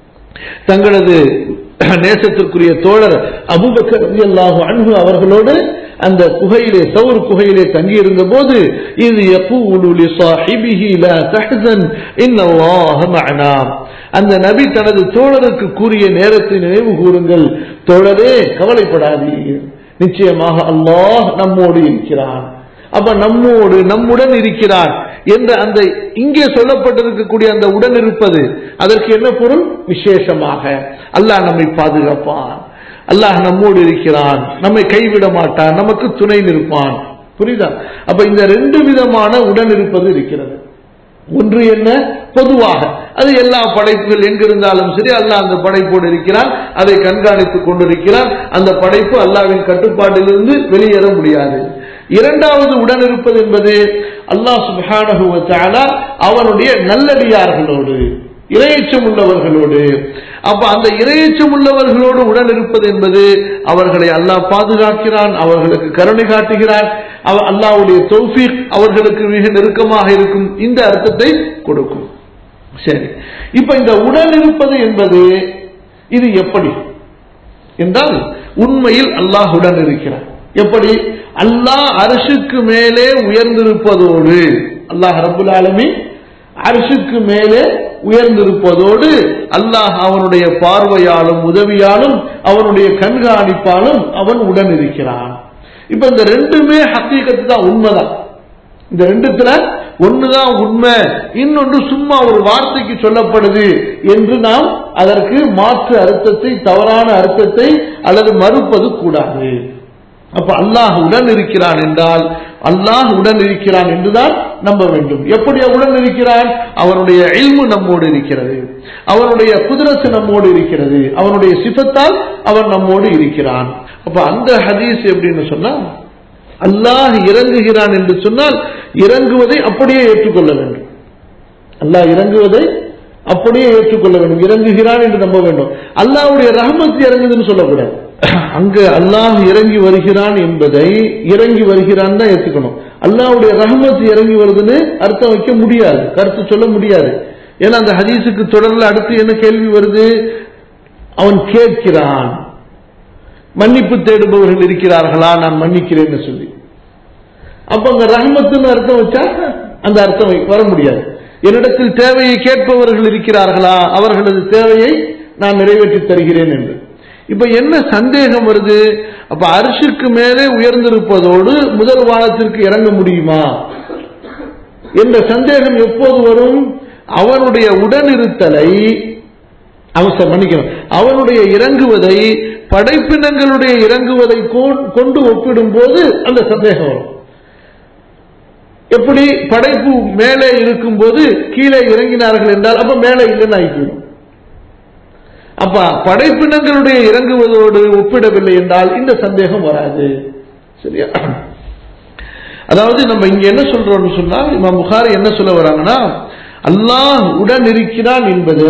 [SPEAKER 2] தங்களது நேசத்திற்குரிய தோழர் அபூபக்கர் ரலியல்லாஹு அன்ஹு அவர்களோடு அந்த குகையிலே சவுர் குகையிலே தங்கியிருந்த போது இது யகூலு லி ஸாஹிபிஹி லா தஹ்சன் இன்னல்லாஹ மஅனா அந்த நபி தனது தோழருக்கு கூறிய நேரத்தை நினைவு கூறுங்கள் தோழரே கவலைப்படாதீர் நிச்சயமாக அல்லாஹ் நம்மோடு இருக்கிறான் அப்ப நம்மோடு நம்முடன் இருக்கிறார் என்ற அந்த இங்கே சொல்லப்பட்டிருக்கக்கூடிய அந்த உடன் இருப்பது அதற்கு என்ன பொருள் விசேஷமாக அல்லாஹ் நம்மை பாதுகாப்பான் அல்லாஹ் நம்மோடு இருக்கிறான் நம்மை கைவிட மாட்டான் நமக்கு துணை நிற்பான் புரியுதா அப்ப இந்த ரெண்டு விதமான உடன் இருப்பது இருக்கிறது ஒன்று என்ன பொதுவாக அது எல்லா படைப்புகள் எங்கிருந்தாலும் சரி அல்லாஹ் அந்த படைப்போடு இருக்கிறான் அதை கண்காணித்துக் கொண்டிருக்கிறான் அந்த படைப்பு அல்லாவின் கட்டுப்பாட்டிலிருந்து வெளியேற முடியாது இரண்டாவது உடன் இருப்பது என்பது அல்லாஹ் சுப்ஹானஹு வ தஆலா அவனுடைய நல்லடியார்களோடு இரையச்சம் உள்ளவர்களோடு அப்ப அந்த இரையச்சம் உள்ளவர்களோடு உடன் இருப்பது என்பது அவர்களை அல்லாஹ் பாதுகாக்கிறான் அவர்களுக்கு கருணை காட்டுகிறான் அவ- அல்லாஹ்வுடைய தௌஃபீக் அவர்களுக்கு மிக நெருக்கமாக இருக்கும் இந்த அர்த்தத்தை கொடுக்கும் சரி இப்ப இந்த உடன் இருப்பது என்பது இது எப்படி என்றால் உண்மையில் அல்லாஹ் உடன் இருக்கிறார் எப்படி அல்லாஹ் அரிசுக்கு மேலே உயர்ந்திருப்பதோடு அல்லாஹ் ரபுல் ஆலமீன் அரிசுக்கு மேலே உயர்ந்திருப்பதோடு அல்லாஹ் அவனுடைய பார்வையாலும் உதவியாலும் அவனுடைய கண்காணிப்பாலும் அவன் உடன் இருக்கிறான் இப்ப இந்த ரெண்டுமே ஹக்கீகத்து தான் உண்மைதான் இந்த ரெண்டுத்துல ஒண்ணுதான் உண்மை இன்னொன்று சும்மா ஒரு வார்த்தைக்கு சொல்லப்படுது என்று நாம் அதற்கு மாற்று அர்த்தத்தை தவறான அர்த்தத்தை அல்லது மறுப்பது கூடாது அப்ப அல்லாஹ் உடன் இருக்கிறான் என்றால் அல்லாஹ் உடன் இருக்கிறான் என்றுதான் நம்ப வேண்டும் எப்படி உடன் இருக்கிறான் அவனுடைய இல்மு நம்மோடு இருக்கிறது அவனுடைய குதிரத்து நம்மோடு இருக்கிறது அவனுடைய சிபத்தால் அவன் நம்மோடு இருக்கிறான் அப்ப அந்த ஹதீஸ் எப்படின்னு சொன்னா அல்லாஹ் இறங்குகிறான் என்று சொன்னால் இறங்குவதை அப்படியே ஏற்றுக்கொள்ள வேண்டும் அல்லாஹ் இறங்குவதை அப்படியே ஏற்றுக்கொள்ள வேண்டும் இறங்குகிறான் என்று நம்ப வேண்டும் அல்லாஹ்வுடைய ரஹமத் இறங்குதுன்னு சொல்லக்கூடாது அங்க அல்லாஹ் இறங்கி வருகிறான் என்பதை இறங்கி வருகிறான் தான் ஏற்றுக்கணும் அல்லாஹ்வுடைய ரஹமத் இறங்கி வருதுன்னு அர்த்தம் வைக்க முடியாது கருத்து சொல்ல முடியாது ஏன்னா அந்த ஹதீஸுக்கு தொடர்ல அடுத்து என்ன கேள்வி வருது அவன் கேட்கிறான் மன்னிப்பு தேடுபவர்கள் இருக்கிறார்களா நான் மன்னிக்கிறேன்னு சொல்லி அப்ப அங்க ரஹமத்துன்னு அர்த்தம் வச்சா அந்த அர்த்தம் வை- வர முடியாது என்னிடத்தில் தேவையை கேட்பவர்கள் இருக்கிறார்களா அவர்களது தேவையை நான் நிறைவேற்றி தருகிறேன் என்று இப்ப என்ன சந்தேகம் வருது அப்ப அரிசிக்கு மேலே உயர்ந்திருப்பதோடு முதல் வானத்திற்கு இறங்க முடியுமா என்ற சந்தேகம் எப்போது வரும் அவனுடைய உடனிருத்தலை அவசரம் மன்னிக்கணும் அவனுடைய இறங்குவதை படைப்பினங்களுடைய இறங்குவதை கொ- கொண்டு ஒப்பிடும் போது அந்த சந்தேகம் வரும் எப்படி படைப்பு மேலே இருக்கும்போது கீழே இறங்கினார்கள் என்றால் அப்ப மேலே இல்லைன்னு ஆகிவிடும் அப்ப படைப்பினங்களுடைய இறங்குவதோடு ஒப்பிடவில்லை என்றால் இந்த சந்தேகம் வராது சரியா அதாவது நம்ம இங்க என்ன சொல்றோம்னு சொன்னா இமாம் புகாரி என்ன சொல்ல வராங்கன்னா அல்லாஹ் உடன் இருக்கிறான் என்பது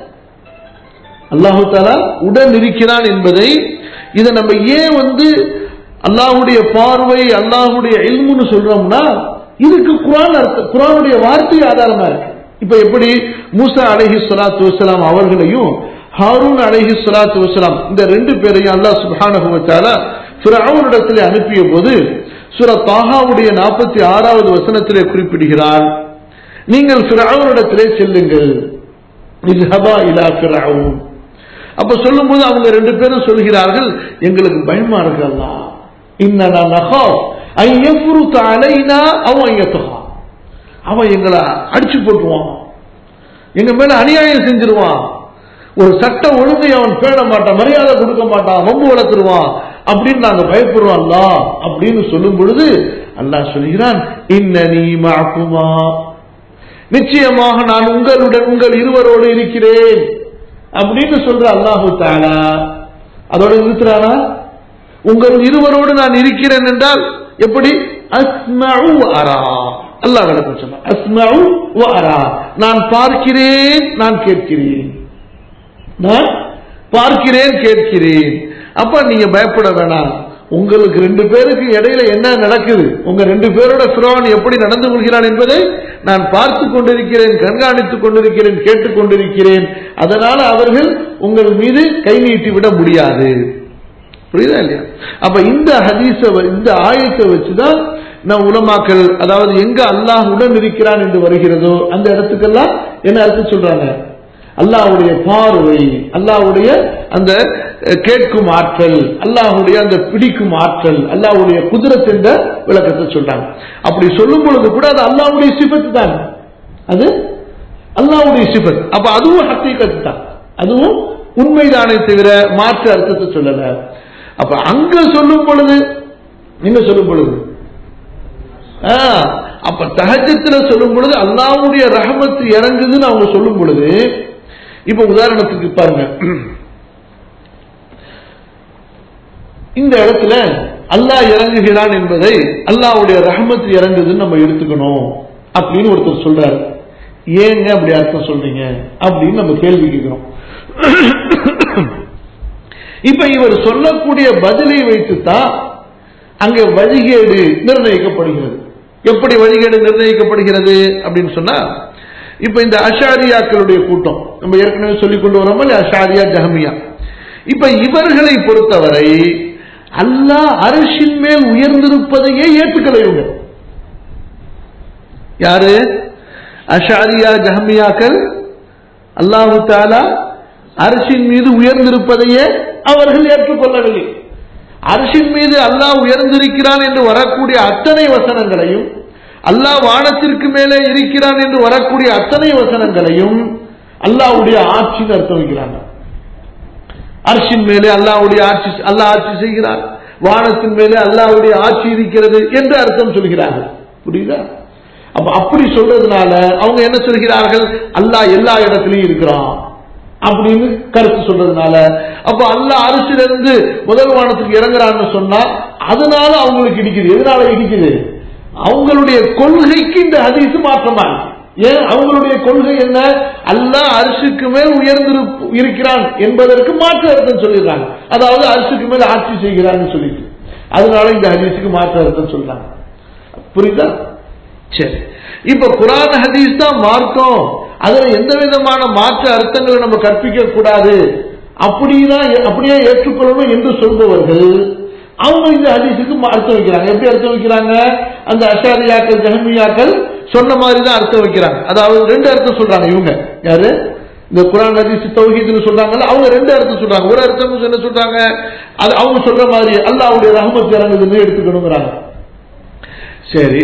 [SPEAKER 2] அல்லாஹு தாலா உடன் இருக்கிறான் என்பதை இதை நம்ம ஏன் வந்து அல்லாஹுடைய பார்வை அல்லாஹுடைய இல்முன்னு சொல்றோம்னா இதுக்கு குரான் அர்த்த குரானுடைய வார்த்தை ஆதாரமா இருக்கு இப்ப எப்படி மூசா அலைஹி ஸலாத்து வஸலாம் அவர்களையும் ஹாரூன் அலைஹி ஸலாத்து வஸலாம் இந்த ரெண்டு பேரையும் அல்லாஹ் சுப்ஹானஹு வ தஆலா ஃபிரௌனிடத்திலே அனுப்பிய போது சூரா தாஹாவுடைய நாற்பத்தி ஆறாவது வசனத்திலே குறிப்பிடுகிறார் நீங்கள் ஃபிரௌனிடத்திலே செல்லுங்கள் இல்ஹபா இலா ஃபிரௌன் அப்ப சொல்லும்போது அவங்க ரெண்டு பேரும் சொல்கிறார்கள் எங்களுக்கு பயமா இருக்கு அல்லாஹ் இன்னனா நகாஃப் ஐ யஃப்ருத அலைனா அவ யத்ஹா அவன் எங்களை அடிச்சு போட்டுருவான் எங்க மேல அநியாயம் செஞ்சிருவான் ஒரு சட்ட ஒழுங்கை அவன் பேண மாட்டான் மரியாதை கொடுக்க மாட்டான் வம்பு வளர்த்துருவான் அப்படின்னு நாங்க பயப்படுறோம் அல்லாஹ் அப்படின்னு சொல்லும் பொழுது அல்லாஹ் சொல்கிறான் இன்னனி மாக்குமா நிச்சயமாக நான் உங்களுடன் உங்கள் இருவரோடு இருக்கிறேன் அப்படின்னு சொல்ற அல்லாஹு தாலா அதோட நிறுத்துறானா உங்கள் இருவரோடு நான் இருக்கிறேன் என்றால் எப்படி அஸ்மஉ வ அரா அல்லாஹ் விளக்கம் சொன்னான் அஸ்மஉ வ அரா நான் பார்க்கிறேன் நான் கேட்கிறேன் நான் பார்க்கிறேன் கேட்கிறேன் அப்ப நீங்க பயப்பட வேணாம் உங்களுக்கு ரெண்டு பேருக்கு இடையில என்ன நடக்குது உங்க ரெண்டு பேரோட ஃபிரோன் எப்படி நடந்து கொள்கிறான் என்பதை நான் பார்த்து கொண்டிருக்கிறேன் கண்காணித்துக் கொண்டிருக்கிறேன் கேட்டுக் கொண்டிருக்கிறேன் அதனால அவர்கள் உங்கள் மீது கை நீட்டி விட முடியாது புரியுதா இல்லையா அப்ப இந்த ஹதீஸ வ- இந்த ஆயத்தை வச்சுதான் நான் உலமாக்கள் அதாவது எங்க அல்லாஹ் உடன் இருக்கிறான் என்று வருகிறதோ அந்த இடத்துக்கெல்லாம் என்ன அர்த்தம் சொல்றாங்க அல்லாஹ்வுடைய பார்வை அல்லாஹ்வுடைய அந்த அஹ், கேட்கும் ஆற்றல் அல்லாஹ்வுடைய அந்த பிடிக்கும் ஆற்றல் அல்லாஹ்வுடைய குதிரத் என்ற விளக்கத்தை சொல்றாங்க அப்படி சொல்லும் பொழுது கூட அது அல்லாஹ்வுடைய சிபத்து தான் அது அல்லாஹ்வுடைய சிபத் அப்ப அதுவும் ஹக்கீகத் தான் அதுவும் உண்மைதானே தவிர மாற்று அர்த்தத்தை சொல்லல அப்ப அங்க சொல்லும் பொழுது என்ன சொல்லும் பொழுது ஆ, அப்ப தஹஜத்துல சொல்லும் பொழுது அல்லாஹ்வுடைய ரஹமத்து இறங்குதுன்னு அவங்க சொல்லும் பொழுது இப்ப உதாரணத்துக்கு பாருங்க இந்த இடத்துல அல்லாஹ் இறங்குகிறான் என்பதை அல்லாஹ்வுடைய ரஹமத்து இறங்குதுன்னு நம்ம எடுத்துக்கணும் அப்படின்னு ஒருத்தர் சொல்றாரு ஏங்க அப்படி அர்த்தம் சொல்றீங்க அப்படின்னு நம்ம கேள்வி கேட்கிறோம் இப்ப இவர் சொல்லக்கூடிய பதிலை வைத்துத்தான் அங்க வழிகேடு நிர்ணயிக்கப்படுகிறது எப்படி வழிகேடு நிர்ணயிக்கப்படுகிறது அப்படின்னு சொன்னா இப்ப இந்த அஷாரியாக்களுடைய கூட்டம் நம்ம ஏற்கனவே சொல்லிக் கொண்டு வரோம் இல்லையா அஷாரியா ஜஹமியா இப்ப இவர்களை பொறுத்தவரை அல்லாஹ் அரசின் மேல் உயர்ந்திருப்பதையே ஏற்றுக்கலை இவங்க யாரு அஷாரியா ஜஹமியாக்கள் அல்லாஹு தாலா அரசின் மீது உயர்ந்திருப்பதையே அவர்கள் ஏற்றுக்கொள்ளவில்லை அரசின் மீது அல்லாஹ் உயர்ந்திருக்கிறான் என்று வரக்கூடிய அத்தனை வசனங்களையும் அல்லாஹ் வானத்திற்கு மேலே இருக்கிறான் என்று வரக்கூடிய அத்தனை வசனங்களையும் அல்லாஹ்வுடைய ஆட்சின்னு அர்த்தம் வைக்கிறாங்க அரசின் மேலே அல்லாஹ்வுடைய ஆட்சி அல்லாஹ் ஆட்சி செய்கிறார் வானத்தின் மேலே அல்லாஹ்வுடைய ஆட்சி இருக்கிறது என்று அர்த்தம் சொல்கிறார்கள் புரியுதா அப்ப அப்படி சொல்றதுனால அவங்க என்ன சொல்கிறார்கள் அல்லாஹ் எல்லா இடத்திலையும் இருக்கிறான் அப்படின்னு கருத்து சொல்றதுனால அப்ப அல்லாஹ் அரிசிலிருந்து முதல் வானத்துக்கு இறங்குறான்னு சொன்னா அதனால அவங்களுக்கு இடிக்குது எதனால இடிக்குது அவங்களுடைய கொள்கைக்கு இந்த ஹதீஸ் மாற்றமா இருக்கு ஏன் அவங்களுடைய கொள்கை என்ன அல்லாஹ் அரிசிக்கு மேல் உயர்ந்து இருக்கிறான் என்பதற்கு மாற்று அர்த்தம் சொல்லிடுறாங்க அதாவது அரிசிக்கு மேல் ஆட்சி செய்கிறான்னு சொல்லிட்டு அதனால இந்த ஹதீஸுக்கு மாற்று அர்த்தம் சொல்றாங்க புரியுதா சரி இப்ப குரான் ஹதீஸ் தான் மார்க்கம் அதுல எந்த விதமான மாற்று அர்த்தங்களை நம்ம கற்பிக்க கூடாது அப்படிதான் அப்படியே ஏற்றுக்கொள்ளணும் என்று சொல்பவர்கள் அவங்க இந்த ஹதீஸுக்கு அர்த்தம் வைக்கிறாங்க எப்படி அர்த்தம் வைக்கிறாங்க அந்த அஷாரியாக்கள் ஜஹமியாக்கள் சொன்ன மாதிரி தான் அர்த்தம் வைக்கிறாங்க அதாவது ரெண்டு அர்த்தம் சொல்றாங்க இவங்க யாரு இந்த குரான் ஹதீஸ் தௌஹீத்னு சொல்றாங்கல்ல அவங்க ரெண்டு அர்த்தம் சொல்றாங்க ஒரு அர்த்தம் என்ன சொல்றாங்க அது அவங்க சொல்ற மாதிரி அல்லாஹ்வுடைய ரஹமத் இறங்குதுன்னு எடுத்துக்கணுங்கிறாங்க சரி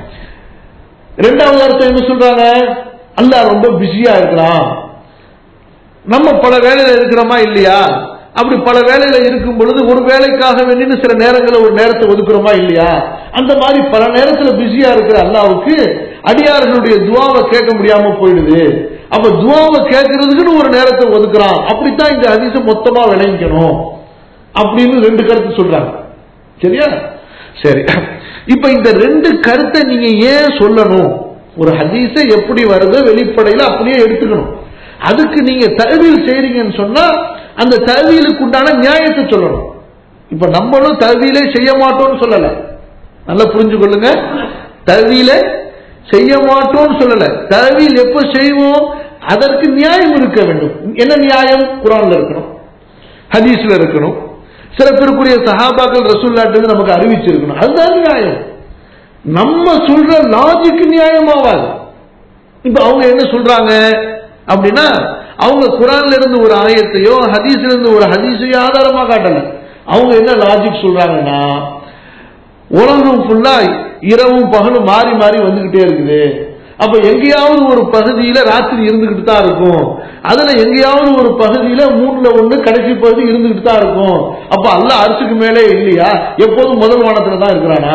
[SPEAKER 2] ரெண்டாவது அர்த்தம் என்ன சொல்றாங்க அல்லாஹ் ரொம்ப பிஸியா இருக்கிறான் நம்ம பல வேலையில இருக்கிறோமா இல்லையா அப்படி பல வேலையில இருக்கும் பொழுது ஒரு வேலைக்காக வேண்டின்னு சில நேரங்களில் ஒரு நேரத்தை ஒதுக்குறோமா இல்லையா அந்த மாதிரி பல நேரத்துல பிஸியா இருக்கிற அல்லாவுக்கு அடியார்களுடைய துவாவை கேட்க முடியாம போயிடுது அப்ப துவாவை கேட்கறதுக்குன்னு ஒரு நேரத்தை ஒதுக்குறான் அப்படித்தான் இந்த ஹதீஸை மொத்தமா விளங்கிக்கணும் அப்படின்னு ரெண்டு கருத்து சொல்றாங்க சரியா சரி இப்ப இந்த ரெண்டு கருத்தை நீங்க ஏன் சொல்லணும் ஒரு ஹதீஸை எப்படி வருதோ வெளிப்படையில அப்படியே எடுத்துக்கணும் அதுக்கு நீங்க தகவல் செய்றீங்கன்னு சொன்னா அந்த தகவலுக்கு உண்டான நியாயத்தை சொல்லணும் இப்ப நம்மளும் தகவலே செய்ய மாட்டோம்னு சொல்லல நல்லா புரிஞ்சு கொள்ளுங்க தகவல செய்ய மாட்டோம்னு சொல்லல தகவல் எப்ப செய்வோம் அதற்கு நியாயம் இருக்க வேண்டும் என்ன நியாயம் குரான்ல இருக்கணும் ஹதீஸ்ல இருக்கணும் சிறப்பிற்குரிய சஹாபாக்கள் ரசூல்லாட்டு நமக்கு அறிவிச்சிருக்கணும் அதுதான் நியாயம் நம்ம சொல்ற லாஜிக் நியாயமாவாது இப்ப அவங்க என்ன சொல்றாங்க அப்படின்னா அவங்க குரான்ல இருந்து ஒரு ஆயத்தையோ ஹதீஸ்ல இருந்து ஒரு ஹதீஸையோ ஆதாரமா காட்டல அவங்க என்ன லாஜிக் சொல்றாங்கன்னா உலகம் ஃபுல்லா இரவும் பகலும் மாறி மாறி வந்துகிட்டே இருக்குது அப்ப எங்கேயாவது ஒரு பகுதியில ராத்திரி இருந்துகிட்டு தான் இருக்கும் அதுல எங்கேயாவது ஒரு பகுதியில மூணுல ஒண்ணு கடைசி பகுதி இருந்துகிட்டு தான் இருக்கும் அப்ப அல்ல அரசுக்கு மேலே இல்லையா எப்போதும் முதல் வானத்துல தான் இருக்கிறானா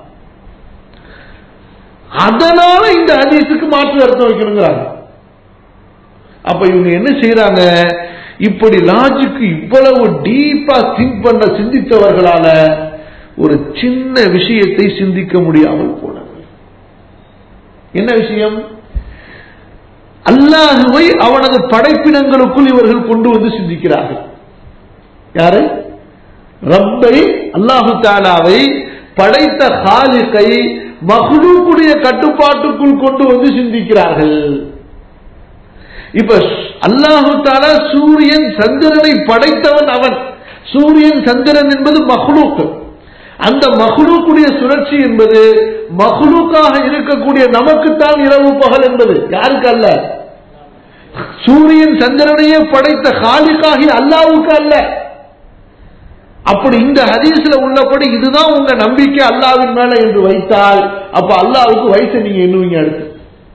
[SPEAKER 2] அதனால இந்த ஹதீஸுக்கு மாற்று அர்த்தம் வைக்கணுங்கிறாங்க அப்ப இவங்க என்ன செய்யறாங்க இப்படி லாஜிக்கு இவ்வளவு டீப்பா திங்க் பண்ண சிந்தித்தவர்களால ஒரு சின்ன விஷயத்தை சிந்திக்க முடியாமல் போனது என்ன விஷயம் அல்லாஹுவை அவனது படைப்பினங்களுக்குள் இவர்கள் கொண்டு வந்து சிந்திக்கிறார்கள் யாரு ரப்பை அல்லாஹு தாலாவை படைத்த ஹாலிக்கை மகளுக்குடைய கட்டுப்பாட்டுக்குள் கொண்டு வந்து சிந்திக்கிறார்கள் இப்ப அல்லாஹு தாலா சூரியன் சந்திரனை படைத்தவன் அவன் சூரியன் சந்திரன் என்பது மஹ்லூக் அந்த மஹ்லூக்குடைய சுழற்சி என்பது மஹ்லூக்காக இருக்கக்கூடிய நமக்குத்தான் இரவு பகல் என்பது யாருக்கு அல்ல சூரியன் சந்திரனையே படைத்த ஹாலிக்காகி அல்லாவுக்கு அல்ல அப்படி இந்த ஹதீஸ்ல உள்ளபடி இதுதான் உங்க நம்பிக்கை அல்லாவின் மேல என்று வைத்தால் அப்ப அல்லாவுக்கு வயசை நீங்க எண்ணுவீங்க அடுத்து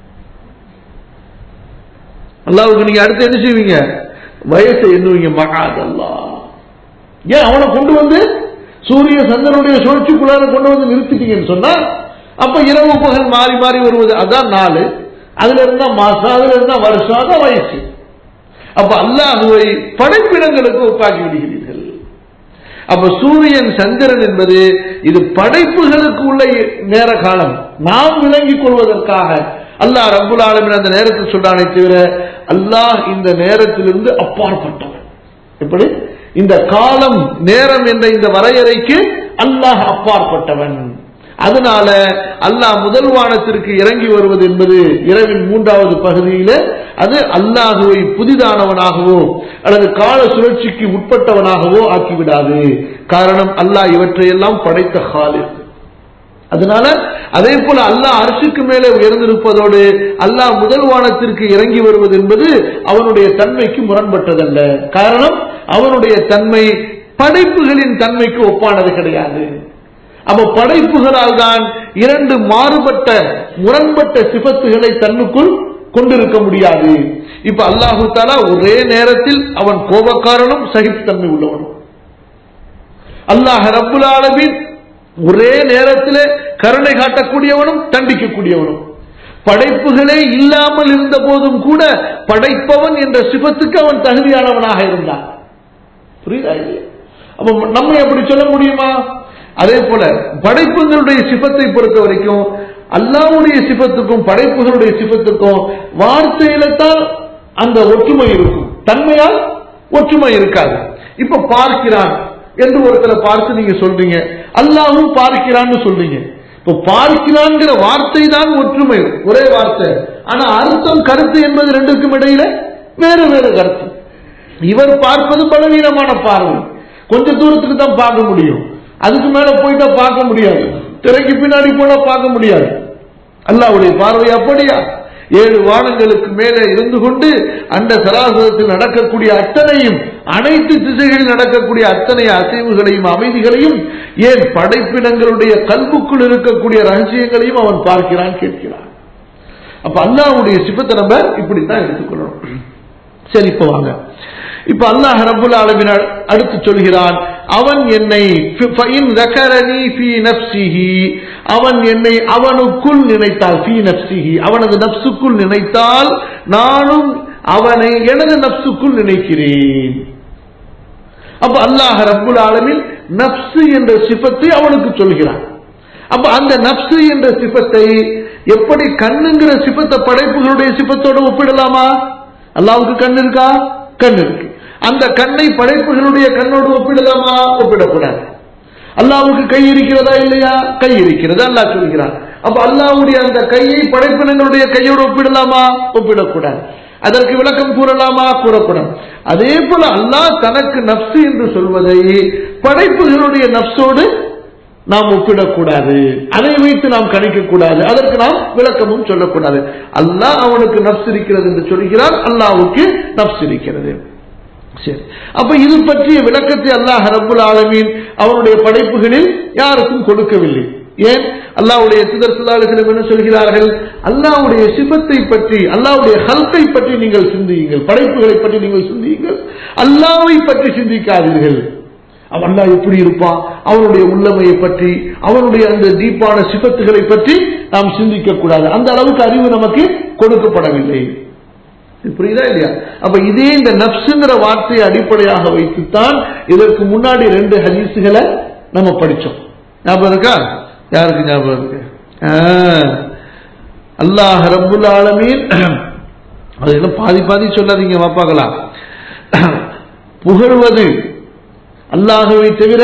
[SPEAKER 2] அல்லாவுக்கு நீங்க அடுத்து என்ன செய்வீங்க வயசை எண்ணுவீங்க மகாத் அல்லா ஏன் அவனை கொண்டு வந்து சூரிய சந்திரனுடைய சுழற்சிக்குள்ளார கொண்டு வந்து நிறுத்திட்டீங்கன்னு சொன்னா அப்ப இரவு பகல் மாறி மாறி வருவது அதான் நாலு அதுல இருந்தா மாசம் அதுல இருந்தா வருஷம் அதான் வயசு அப்ப அல்லாஹுவை படைப்பிடங்களுக்கு ஒப்பாக்கி விடுகிறீர்கள் அப்ப சூரியன் சந்திரன் என்பது இது படைப்புகளுக்கு உள்ள நேர காலம் நாம் விளங்கிக் கொள்வதற்காக அல்லாஹ் ரபுல் ஆலமின் அந்த நேரத்தில் சொல்றானே தவிர அல்லாஹ் இந்த நேரத்திலிருந்து அப்பாற்பட்டவன் எப்படி இந்த காலம் நேரம் என்ற இந்த வரையறைக்கு அல்லாஹ் அப்பாற்பட்டவன் அதனால அல்லாஹ் முதல் வானத்திற்கு இறங்கி வருவது என்பது இரவின் மூன்றாவது பகுதியில அது அல்லாஹுவை புதிதானவனாகவோ அல்லது கால சுழற்சிக்கு உட்பட்டவனாகவோ ஆக்கிவிடாது காரணம் அல்லாஹ் இவற்றையெல்லாம் படைத்த ஹாலிர் அதனால அதே போல அல்லாஹ் அரசுக்கு மேலே உயர்ந்திருப்பதோடு அல்லாஹ் முதல் வானத்திற்கு இறங்கி வருவது என்பது அவனுடைய தன்மைக்கு முரண்பட்டதல்ல காரணம் அவனுடைய தன்மை படைப்புகளின் தன்மைக்கு ஒப்பானது கிடையாது அப்ப படைப்புகளால் தான் இரண்டு மாறுபட்ட முரண்பட்ட சிபத்துகளை தன்னுக்குள் கொண்டிருக்க முடியாது இப்ப அல்லாஹு தாலா ஒரே நேரத்தில் அவன் கோபக்காரனும் சகிப்புத்தன்மை உள்ளவனும் அல்லாஹ் ரப்புல் ஆலமின் ஒரே நேரத்தில் கருணை காட்டக்கூடியவனும் தண்டிக்கக்கூடியவனும் படைப்புகளே இல்லாமல் இருந்த போதும் கூட படைப்பவன் என்ற சிபத்துக்கு அவன் தகுதியானவனாக இருந்தான் புரியுதா இல்லையா அப்ப நம்ம அப்படி சொல்ல முடியுமா அதே போல படைப்புகளுடைய சிபத்தை பொறுத்த வரைக்கும் அல்லாவுடைய சிபத்துக்கும் படைப்புகளுடைய சிபத்துக்கும் வார்த்தையில தான் அந்த ஒற்றுமை இருக்கும் தன்மையால் ஒற்றுமை இருக்காது இப்ப பார்க்கிறான் என்று ஒருத்தரை பார்த்து நீங்க சொல்றீங்க அல்லாவும் பார்க்கிறான்னு சொல்றீங்க இப்ப பார்க்கிறான்ங்கிற வார்த்தை தான் ஒற்றுமை ஒரே வார்த்தை ஆனா அர்த்தம் கருத்து என்பது ரெண்டுக்கும் இடையில வேறு வேறு கருத்து இவர் பார்ப்பது பலவீனமான பார்வை கொஞ்ச தூரத்துக்கு தான் பார்க்க முடியும் அதுக்கு மேல போயிட்டா பார்க்க முடியாது திரைக்கு பின்னாடி போனா பார்க்க முடியாது அல்லாவுடைய பார்வை அப்படியா ஏழு வானங்களுக்கு மேலே இருந்து கொண்டு அந்த சராசரத்தில் நடக்கக்கூடிய அத்தனையும் அனைத்து திசைகளில் நடக்கக்கூடிய அத்தனை அசைவுகளையும் அமைதிகளையும் ஏன் படைப்பினங்களுடைய கல்புக்குள் இருக்கக்கூடிய ரகசியங்களையும் அவன் பார்க்கிறான் கேட்கிறான் அப்ப அல்லாவுடைய சிப்பத்தை நம்ம இப்படித்தான் எடுத்துக்கொள்ளணும் சரி இப்ப வாங்க இப்ப அல்லாஹ் ரபுல் ஆலமின் அடுத்து சொல்கிறான் அவன் என்னை அவன் என்னை அவனுக்குள் நினைத்தால் ஃபி நப்சிஹி அவனது நப்சுக்குள் நினைத்தால் நானும் அவனை எனது நப்சுக்குள் நினைக்கிறேன் அப்ப அல்லாஹ் ரபுல் ஆலமின் நப்சு என்ற சிபத்தை அவனுக்கு சொல்கிறான் அப்ப அந்த நப்சு என்ற சிபத்தை எப்படி கண்ணுங்கிற சிபத்தை படைப்புகளுடைய சிபத்தோட ஒப்பிடலாமா அல்லாவுக்கு கண் இருக்கா கண் இருக்கு அந்த கண்ணை படைப்புகளுடைய கண்ணோடு ஒப்பிடலாமா ஒப்பிடக்கூடாது அல்லாவுக்கு கை இருக்கிறதா இல்லையா கை இருக்கிறது அல்லாஹ் சொல்கிறான் அப்ப அல்லாவுடைய அந்த கையை படைப்பினங்களுடைய கையோடு ஒப்பிடலாமா ஒப்பிடக்கூடாது அதற்கு விளக்கம் கூறலாமா கூறக்கூடாது அதே போல அல்லாஹ் தனக்கு நப்சு என்று சொல்வதை படைப்புகளுடைய நப்சோடு நாம் ஒப்பிடக்கூடாது அதை வைத்து நாம் கணிக்கக்கூடாது அதற்கு நாம் விளக்கமும் சொல்லக்கூடாது அல்லாஹ் அவனுக்கு நப்ஸ் இருக்கிறது என்று சொல்கிறான் அல்லாவுக்கு நப்ஸ் இருக்கிறது சரி அப்ப இது பற்றிய விளக்கத்தை அல்லாஹ் ரபுல் ஆலமீன் அவனுடைய படைப்புகளில் யாருக்கும் கொடுக்கவில்லை ஏன் அல்லாவுடைய சிதர்சுதாளுகளும் என்ன சொல்கிறார்கள் அல்லாவுடைய சிபத்தை பற்றி அல்லாவுடைய ஹல்கை பற்றி நீங்கள் சிந்தியுங்கள் படைப்புகளை பற்றி நீங்கள் சிந்தியுங்கள் அல்லாவை பற்றி சிந்திக்காதீர்கள் அவன் அல்லா எப்படி இருப்பான் அவனுடைய உள்ளமையை பற்றி அவனுடைய அந்த டீப்பான சிபத்துகளை பற்றி நாம் சிந்திக்க கூடாது அந்த அளவுக்கு அறிவு நமக்கு கொடுக்கப்படவில்லை புரியுதா இல்லையா அப்ப இதே இந்த நப்சுங்கிற வார்த்தையை அடிப்படையாக வைத்துத்தான் இதற்கு முன்னாடி ரெண்டு ஹதீஸுகளை நம்ம படிச்சோம் ஞாபகம் இருக்கா யாருக்கு ஞாபகம் இருக்கு அல்லாஹ் ரபுல் ஆலமீன் அதெல்லாம் பாதி பாதி சொல்லாதீங்க வாப்பாக்கலாம் புகழ்வது அல்லாஹுவை தவிர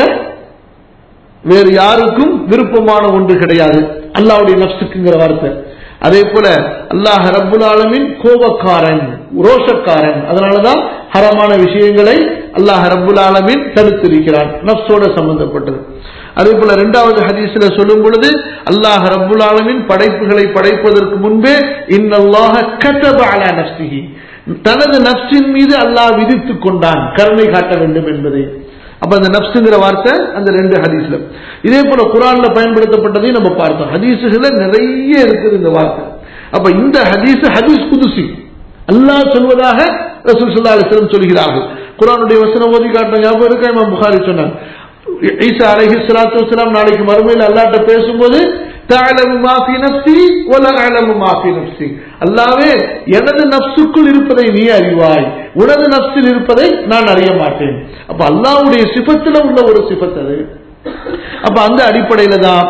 [SPEAKER 2] வேறு யாருக்கும் விருப்பமான ஒன்று கிடையாது அல்லாவுடைய நப்சுக்குங்கிற வார்த்தை அதே போல அல்லாஹ் ரப்புல் ஆலமின் கோபக்காரன் ரோஷக்காரன் அதனாலதான் ஹரமான விஷயங்களை அல்லாஹ் ரப்புல் ஆலமின் தடுத்திருக்கிறான் நப்சோட சம்பந்தப்பட்டது அதே போல இரண்டாவது ஹதீஸ்ல சொல்லும் பொழுது அல்லாஹ் ரப்புல் ஆலமின் படைப்புகளை படைப்பதற்கு முன்பே இன்னல்லாஹ கதப அலா நப்சிஹி தனது நப்சின் மீது அல்லாஹ் விதித்துக் கொண்டான் கருணை காட்ட வேண்டும் என்பதை அப்ப அந்த நப்சுங்கிற வார்த்தை அந்த ரெண்டு ஹதீஸ்ல இதே போல குரான்ல பயன்படுத்தப்பட்டதையும் நம்ம பார்த்தோம் ஹதீஸுகள நிறைய இருக்குது இந்த வார்த்தை அப்ப இந்த ஹதீஸ் ஹதீஸ் குதுசி அல்லாஹ் சொல்வதாக ரசூல் சல்லா அலிஸ்லம் சொல்கிறார்கள் குரானுடைய வசனம் ஓதி காட்டின ஞாபகம் இருக்கா இமாம் புகாரி சொன்னாங்க ஈசா அலஹி சலாத்து வசலாம் நாளைக்கு மறுமையில் அல்லாட்ட பேசும்போது தாழமு மாஃபி நப்சி ஒல அழமு மாஃபி நப்சி அல்லாவே எனது நப்சுக்குள் இருப்பதை நீ அறிவாய் உனது நப்சில் இருப்பதை நான் அறிய மாட்டேன் அப்ப அல்லாவுடைய சிபத்துல உள்ள ஒரு சிபத் அது அப்ப அந்த அடிப்படையில தான்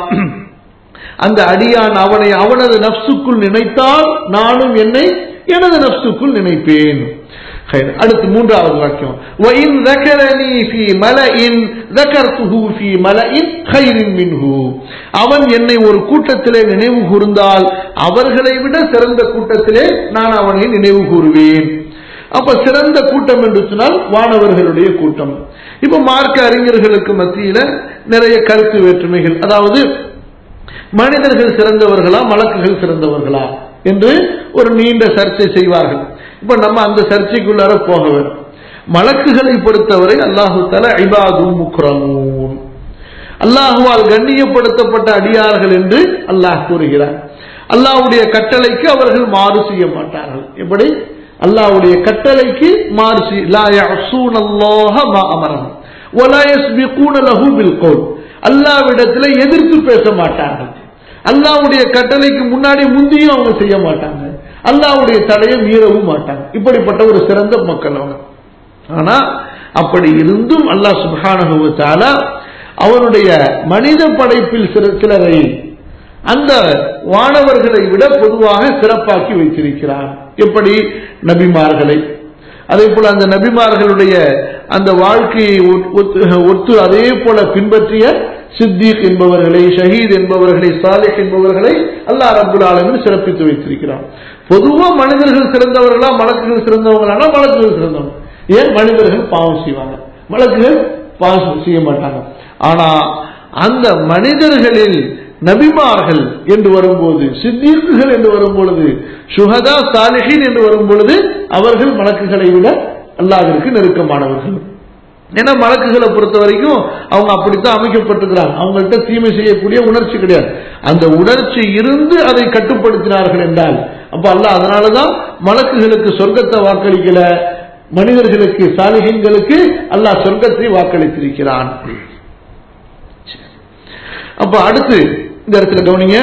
[SPEAKER 2] அந்த அடியான் அவனை அவனது நப்சுக்குள் நினைத்தால் நானும் என்னை எனது நப்சுக்குள் நினைப்பேன் அடுத்து மூன்றாவது வாக்கியம் وَإِنْ ذَكَرَنِي فِي مَلَئٍ ذَكَرْتُهُ فِي مَلَئٍ خَيْرٍ مِنْهُ அவன் என்னை ஒரு கூட்டத்திலே நினைவு கூர்ந்தால் அவர்களை விட சிறந்த கூட்டத்திலே நான் அவனை நினைவு கூறுவேன் அப்ப சிறந்த கூட்டம் என்று சொன்னால் வானவர்களுடைய கூட்டம் இப்ப மார்க்க அறிஞர்களுக்கு மத்தியில நிறைய கருத்து வேற்றுமைகள் அதாவது மனிதர்கள் சிறந்தவர்களா மலக்குகள் சிறந்தவர்களா என்று ஒரு நீண்ட சர்ச்சை செய்வார்கள் இப்ப நம்ம அந்த சர்ச்சைக்குள்ளார போக வேண்டும் மலக்குகளை பொறுத்தவரை அல்லாஹு தல ஐபாது முக்ரமூன் அல்லாஹுவால் கண்ணியப்படுத்தப்பட்ட அடியார்கள் என்று அல்லாஹ் கூறுகிறார் அல்லாஹுடைய கட்டளைக்கு அவர்கள் மாறு செய்ய மாட்டார்கள் எப்படி அல்லாஹ்வுடைய கட்டளைக்கு மாறு செய்- லா யஅஸூன அல்லாஹ மா அமரஹும் வலா யஸ்பிகூன லஹு பில் கௌல் அல்லாஹ்விடத்தில் எதிர்த்து பேச மாட்டார்கள் அல்லாஹ்வுடைய கட்டளைக்கு முன்னாடி முந்தியும் அவங்க செய்ய மாட்டாங்க அல்லாஹ்வுடைய தடையை மீறவும் மாட்டாங்க இப்படிப்பட்ட ஒரு சிறந்த மக்கள் அவங்க ஆனா அப்படி இருந்தும் அல்லாஹ் சுப்ஹானஹு வ தஆலா அவனுடைய மனித படைப்பில் சில சிலரை அந்த வானவர்களை விட பொதுவாக சிறப்பாக்கி வைத்திருக்கிறான் எப்படி நபிமார்களை அதே போல அந்த நபிமார்களுடைய அந்த வாழ்க்கையை ஒத்- ஒத்து- ஒத்து அதே போல பின்பற்றிய சித்திக் என்பவர்களை ஷஹீத் என்பவர்களை சாலிஹ் என்பவர்களை அல்லாஹ் ரப்புல் ஆலமீன் சிறப்பித்து வைத்திருக்கிறான் பொதுவா மனிதர்கள் சிறந்தவர்களா மலக்குகள் சிறந்தவங்களானா மலக்குகள் சிறந்தவங்க ஏன் மனிதர்கள் பாவம் செய்வாங்க மலக்குகள் பாவம் செய்ய மாட்டாங்க ஆனா அந்த மனிதர்களில் நபிமார்கள் என்று வரும்போது சித்தீக்குகள் என்று வரும் பொழுது சுஹதா சாலிஹின் என்று வரும் பொழுது அவர்கள் மலக்குகளை விட அல்லாஹ்விற்கு நெருக்கமானவர்கள் ஏன்னா மலக்குகளை பொறுத்த வரைக்கும் அவங்க அப்படித்தான் அமைக்கப்பட்டிருக்கிறாங்க அவங்கள்ட்ட தீமை செய்யக்கூடிய உணர்ச்சி கிடையாது அந்த உணர்ச்சி இருந்து அதை கட்டுப்படுத்தினார்கள் என்றால் அப்ப அல்லாஹ் அதனாலதான் மலக்குகளுக்கு சொர்க்கத்தை வாக்களிக்கல மனிதர்களுக்கு சாலிகங்களுக்கு அல்லாஹ் சொர்க்கத்தை வாக்களித்திருக்கிறான் அப்ப அடுத்து இந்த இடத்துல கவனிங்க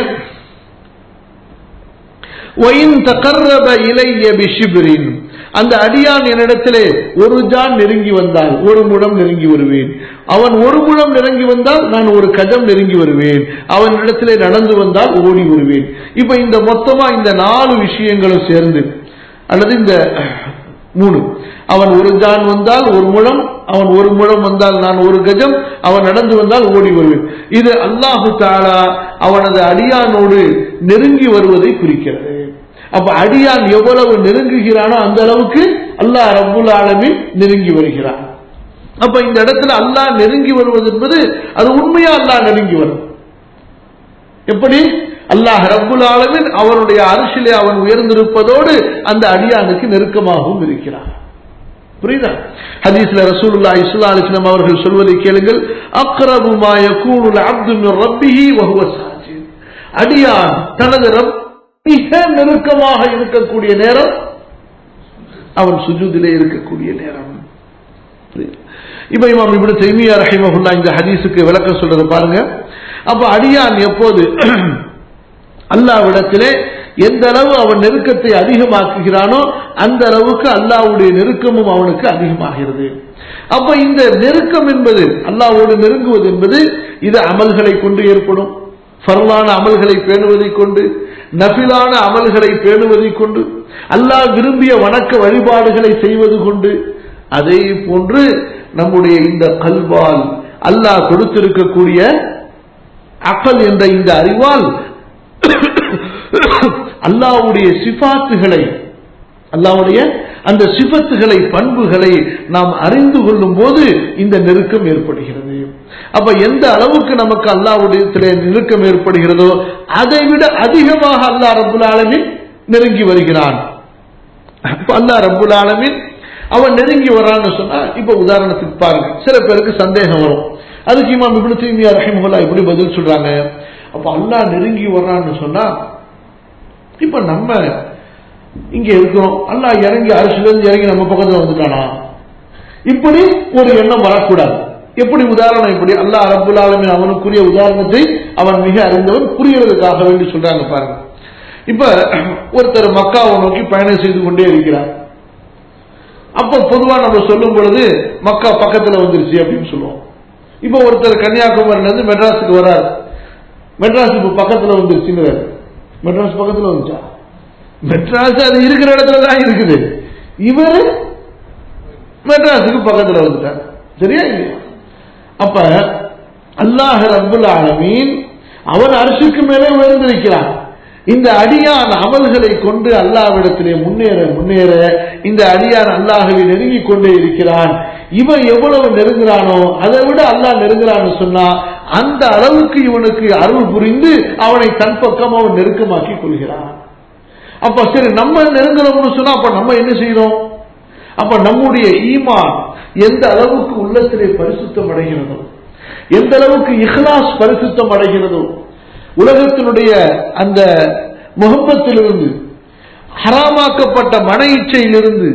[SPEAKER 2] ஒயின் தகர்ரப இலைய பிஷிபிரின் அந்த அடியான் என்னிடத்திலே ஒரு ஜான் நெருங்கி வந்தால் ஒரு முழம் நெருங்கி வருவேன் அவன் ஒரு முழம் நெருங்கி வந்தால் நான் ஒரு கஜம் நெருங்கி வருவேன் அவன் இடத்திலே நடந்து வந்தால் ஓடி வருவேன் இப்ப இந்த மொத்தமா இந்த நாலு விஷயங்களும் சேர்ந்து அல்லது இந்த மூணு அவன் ஒரு ஜான் வந்தால் ஒரு முழம் அவன் ஒரு முழம் வந்தால் நான் ஒரு கஜம் அவன் நடந்து வந்தால் ஓடி வருவேன் இது அல்லாஹு தாலா அவனது அடியானோடு நெருங்கி வருவதை குறிக்கிறது அப்ப அடியான் எவ்வளவு நெருங்குகிறானோ அந்த அளவுக்கு அல்லாஹ் ரப்புல் ஆலமீன் நெருங்கி வருகிறான் அப்ப இந்த இடத்துல அல்லாஹ் நெருங்கி வருவது என்பது அது உண்மையா அல்லாஹ் நெருங்கி வரும் எப்படி அல்லாஹ் ரப்புல் ஆலமீன் அவனுடைய அரசிலே அவன் உயர்ந்திருப்பதோடு அந்த அடியானுக்கு நெருக்கமாகவும் இருக்கிறான் புரியுதா ஹதீஸ்ல ரசூலுல்லாஹி ஸல்லல்லாஹு அலைஹி வஸல்லம் அவர்கள் சொல்வதை கேளுங்கள் அக்ரபு மா யகூனு அல்-அப்து மின் ரப்பிஹி வ ஹுவ சாஜித் அடியான் தனது ரப் மிக நெருக்கமாக இருக்கக்கூடிய நேரம் அவன் சுஜூதிலே இருக்கக்கூடிய நேரம் புரியுதா? இப்ப இமாம் இப்னு தைமியா ரஹிமஹுல்லா இந்த ஹதீஸுக்கு விளக்கம் சொல்றதை பாருங்க அப்ப அடியான் எப்போது அல்லாவிடத்திலே எந்த அளவு அவன் நெருக்கத்தை அதிகமாக்குகிறானோ அந்த அளவுக்கு அல்லாஹ்வுடைய நெருக்கமும் அவனுக்கு அதிகமாகிறது அப்ப இந்த நெருக்கம் என்பது அல்லாஹ்வோடு நெருங்குவது என்பது இது அமல்களை கொண்டு ஏற்படும் ஃபர்லான அமல்களை பேணுவதை கொண்டு நபிலான அமல்களை பேணுவதை கொண்டு அல்லாஹ் விரும்பிய வணக்க வழிபாடுகளை செய்வது கொண்டு அதே போன்று நம்முடைய இந்த கல்வால் அல்லாஹ் கொடுத்திருக்கக்கூடிய அகல் என்ற இந்த அறிவால் அல்லாஹ்வுடைய சிபாத்துகளை அல்லாஹ்வுடைய அந்த சிபத்துகளை பண்புகளை நாம் அறிந்து கொள்ளும் போது இந்த நெருக்கம் ஏற்படுகிறது அப்ப எந்த அளவுக்கு நமக்கு அல்லாஹ்வுடைய நெருக்கம் ஏற்படுகிறதோ அதை விட அதிகமாக அல்லாஹ் ரப்புல் ஆலமீன் நெருங்கி வருகிறான் அப்ப அல்லாஹ் ரப்புல் ஆலமீன் அவன் நெருங்கி வர்றான்னு சொன்னா இப்ப உதாரணத்துக்கு பாருங்க சில பேருக்கு சந்தேகம் வரும் அதுக்கு இமாம் இப்னு தீமியா ரஹிமஹுல்லா இப்படி பதில் சொல்றாங்க அப்ப அல்லாஹ் நெருங்கி வர்றான்னு சொன்னா இப்ப நம்ம இங்க இருக்கிறோம் அல்லாஹ் இறங்கி அரசுல இருந்து இறங்கி நம்ம பக்கத்துல வந்துட்டானா இப்படி ஒரு எண்ணம் வரக்கூடாது எப்படி உதாரணம் இப்படி அல்லாஹ் ரப்புல் ஆலமீன் அவனுக்குரிய உதாரணத்தை அவன் மிக அறிந்தவன் புரியறதுக்காக வேண்டி சொல்றாங்க பாருங்க இப்ப ஒருத்தர் மக்காவை நோக்கி பயணம் செய்து கொண்டே இருக்கிறார் அப்ப பொதுவா நம்ம சொல்லும் பொழுது மக்கா பக்கத்துல வந்துருச்சு அப்படின்னு சொல்லுவோம் இப்ப ஒருத்தர் கன்னியாகுமரியில இருந்து மெட்ராஸுக்கு வர்றாரு மெட்ராஸ் இப்ப பக்கத்துல வந்துருச்சுங்கிறாரு மெட்ராஸ் பக்கத்துல வந்துச்சா மெட்ராஸ் அது இருக்கிற இடத்துல தான் இருக்குது இவர் மெட்ராஸுக்கு பக்கத்துல வந்துட்டார் சரியா இல்லையா அப்ப அல்லாஹ் ரப்புல் ஆலமீன் அவன் அரசுக்கு மேலே உயர்ந்திருக்கிறான் இந்த அடியான் அமல்களை கொண்டு அல்லாவிடத்திலே முன்னேற முன்னேற இந்த அடியான் அல்லாஹவை நெருங்கிக் கொண்டே இருக்கிறான் இவன் எவ்வளவு நெருங்குறானோ அதை விட அல்லாஹ் நெருங்குறான்னு சொன்னா அந்த அளவுக்கு இவனுக்கு அருள் புரிந்து அவனை தன் பக்கம் அவன் நெருக்கமாக்கி கொள்கிறான் அப்ப சரி நம்ம நெருங்குறோம்னு சொன்னா அப்ப நம்ம என்ன செய்யறோம் அப்ப நம்முடைய ஈமான் எந்த அளவுக்கு உள்ளத்திலே பரிசுத்தம் அடைகிறதோ எந்த அளவுக்கு இஹ்லாஸ் பரிசுத்தம் அடைகிறதோ உலகத்தினுடைய அந்த முகப்பத்திலிருந்து ஹராமாக்கப்பட்ட மன இச்சையிலிருந்து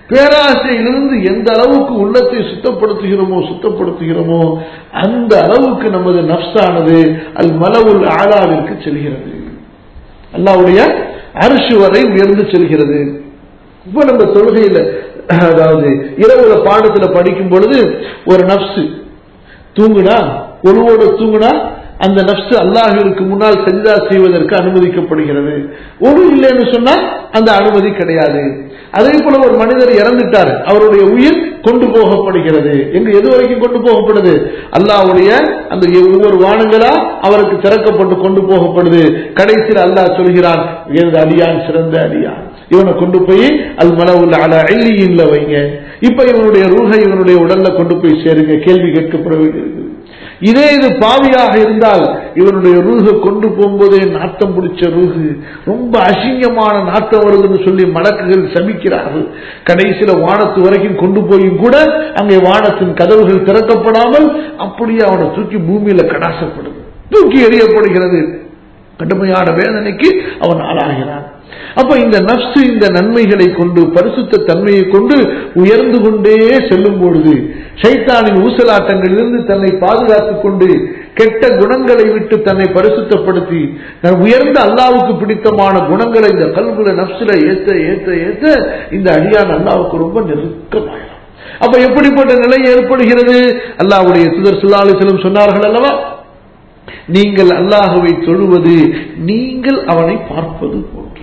[SPEAKER 2] பேராசையிலிருந்து எந்த அளவுக்கு உள்ளத்தை சுத்தப்படுத்துகிறோமோ சுத்தப்படுத்துகிறோமோ அந்த அளவுக்கு நமது நப்சானது அல் மலவுல் ஆளாவிற்கு செல்கிறது அல்லாவுடைய அரிசி வரை உயர்ந்து செல்கிறது இப்ப நம்ம தொழுகையில அதாவது இரவுல பாடத்துல படிக்கும் பொழுது ஒரு நப்சு தூங்குனா ஒருவோட தூங்குனா அந்த நப்சு அல்லாஹிற்கு முன்னால் செஞ்சா செய்வதற்கு அனுமதிக்கப்படுகிறது ஒரு இல்லைன்னு சொன்னா அந்த அனுமதி கிடையாது அதே போல ஒரு மனிதர் இறந்துட்டார் அவருடைய உயிர் கொண்டு போகப்படுகிறது எங்க எது வரைக்கும் கொண்டு போகப்படுது அல்லாஹ்வுடைய அந்த ஒவ்வொரு வானங்களா அவருக்கு திறக்கப்பட்டு கொண்டு போகப்படுது கடைசியில் அல்லாஹ் சொல்கிறான் எனது அடியான் சிறந்த அடியான் இவனை கொண்டு போய் அல் மலவுல் அல அள்ளியின்ல வைங்க இப்ப இவனுடைய ரூஹை இவனுடைய உடல்ல கொண்டு போய் சேருங்க கேள்வி கேட்கப்பட வேண்டியிருக்கு இதே இது பாவியாக இருந்தால் இவனுடைய ரூஹை கொண்டு போகும்போதே நாட்டம் பிடிச்ச ரூஹு ரொம்ப அசிங்கமான நாட்டம் வருதுன்னு சொல்லி மலக்குகள் சபிக்கிறார்கள் கடைசியில வானத்து வரைக்கும் கொண்டு போயும் கூட அங்கே வானத்தின் கதவுகள் திறக்கப்படாமல் அப்படியே அவனை தூக்கி பூமியில கடாசப்படுது தூக்கி எறியப்படுகிறது கடுமையான வேதனைக்கு அவன் ஆளாகிறான் அப்ப இந்த நப்சு இந்த நன்மைகளை கொண்டு பரிசுத்த தன்மையை கொண்டு உயர்ந்து கொண்டே செல்லும் பொழுது சைத்தானின் ஊசலாட்டங்களிலிருந்து தன்னை பாதுகாத்துக் கொண்டு கெட்ட குணங்களை விட்டு தன்னை பரிசுத்தப்படுத்தி தன் உயர்ந்த அல்லாவுக்கு பிடித்தமான குணங்களை இந்த கல்குல நப்சுல ஏத்த ஏத்த ஏத்த இந்த அடியான் அல்லாவுக்கு ரொம்ப நெருக்கமாயிடும் அப்ப எப்படிப்பட்ட நிலை ஏற்படுகிறது அல்லாவுடைய சுதர் சுல்லாலிசலம் சொன்னார்கள் அல்லவா நீங்கள் அல்லாஹுவை தொழுவது நீங்கள் அவனை பார்ப்பது போன்று